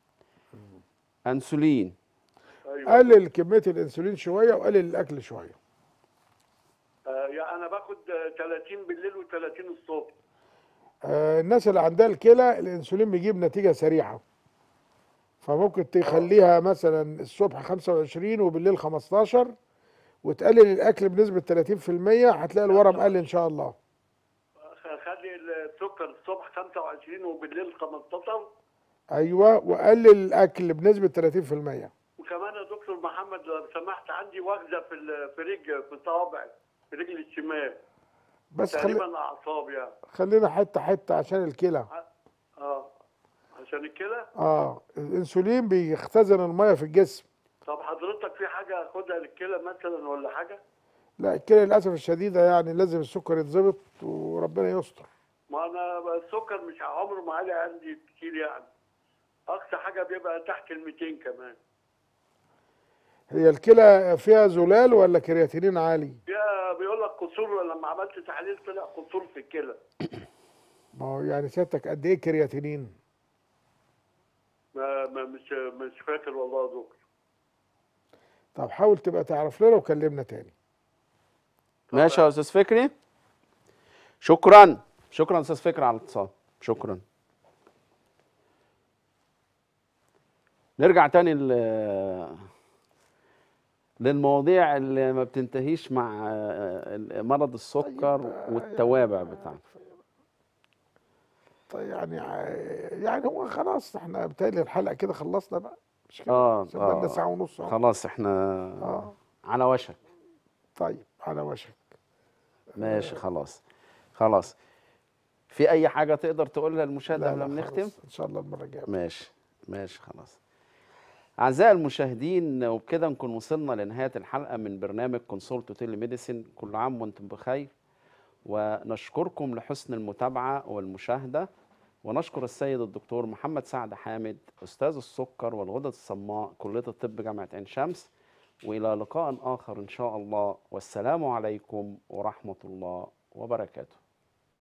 انسولين ايوه قلل كميه الانسولين شويه وقلل الاكل شويه آه يعني انا باخد آه، 30 بالليل و30 الصبح آه الناس اللي عندها الكلى الانسولين بيجيب نتيجه سريعه فممكن تخليها مثلا الصبح 25 وبالليل 15 وتقلل الاكل بنسبه 30% هتلاقي الورم قل ان شاء الله خلي السكر الصبح 25 وبالليل 15 ايوه وقلل الاكل بنسبه 30% وكمان يا دكتور محمد لو سمحت عندي وخزه في ال- في رجل في صوابعي في رجل الشمال بس خلي تقريبا اعصاب يعني خلينا حته حته عشان الكلى اه عشان كده اه الانسولين بيختزن الميه في الجسم طب حضرتك في حاجه اخدها للكلى مثلا ولا حاجه؟ لا الكلى للاسف الشديده يعني لازم السكر يتظبط وربنا يستر ما انا السكر مش عمره ما عالي عندي كتير يعني اقصى حاجه بيبقى تحت ال 200 كمان هي الكلى فيها زلال ولا كرياتينين عالي يا بيقول لك قصور لما عملت تحاليل طلع قصور في الكلى ما هو يعني سيادتك قد ايه كرياتينين ما- مش مش فاكر والله يا دكتور طب حاول تبقى تعرف لنا وكلمنا تاني ماشي يا استاذ فكري شكرا شكرا استاذ فكري على الاتصال شكرا نرجع تاني ل- للمواضيع اللي ما بتنتهيش مع آه، مرض السكر والتوابع بتاعته طيب يعني يعني هو خلاص احنا بتهيألي الحلقه كده خلصنا بقى مش كده اه عشان بقالنا اه ساعه ونص اهو خلاص احنا اه على وشك طيب على وشك ماشي خلاص خلاص في اي حاجه تقدر تقولها للمشاهد لا قبل لا ما نختم خلاص، ان شاء الله المره الجايه ماشي ماشي خلاص أعزائي المشاهدين وبكده نكون وصلنا لنهاية الحلقة من برنامج كونسولت تيلي ميديسين كل عام وانتم بخير ونشكركم لحسن المتابعة والمشاهدة ونشكر السيد الدكتور محمد سعد حامد أستاذ السكر والغدد الصماء كلية الطب جامعة عين شمس وإلى لقاء آخر إن شاء الله والسلام عليكم ورحمة الله وبركاته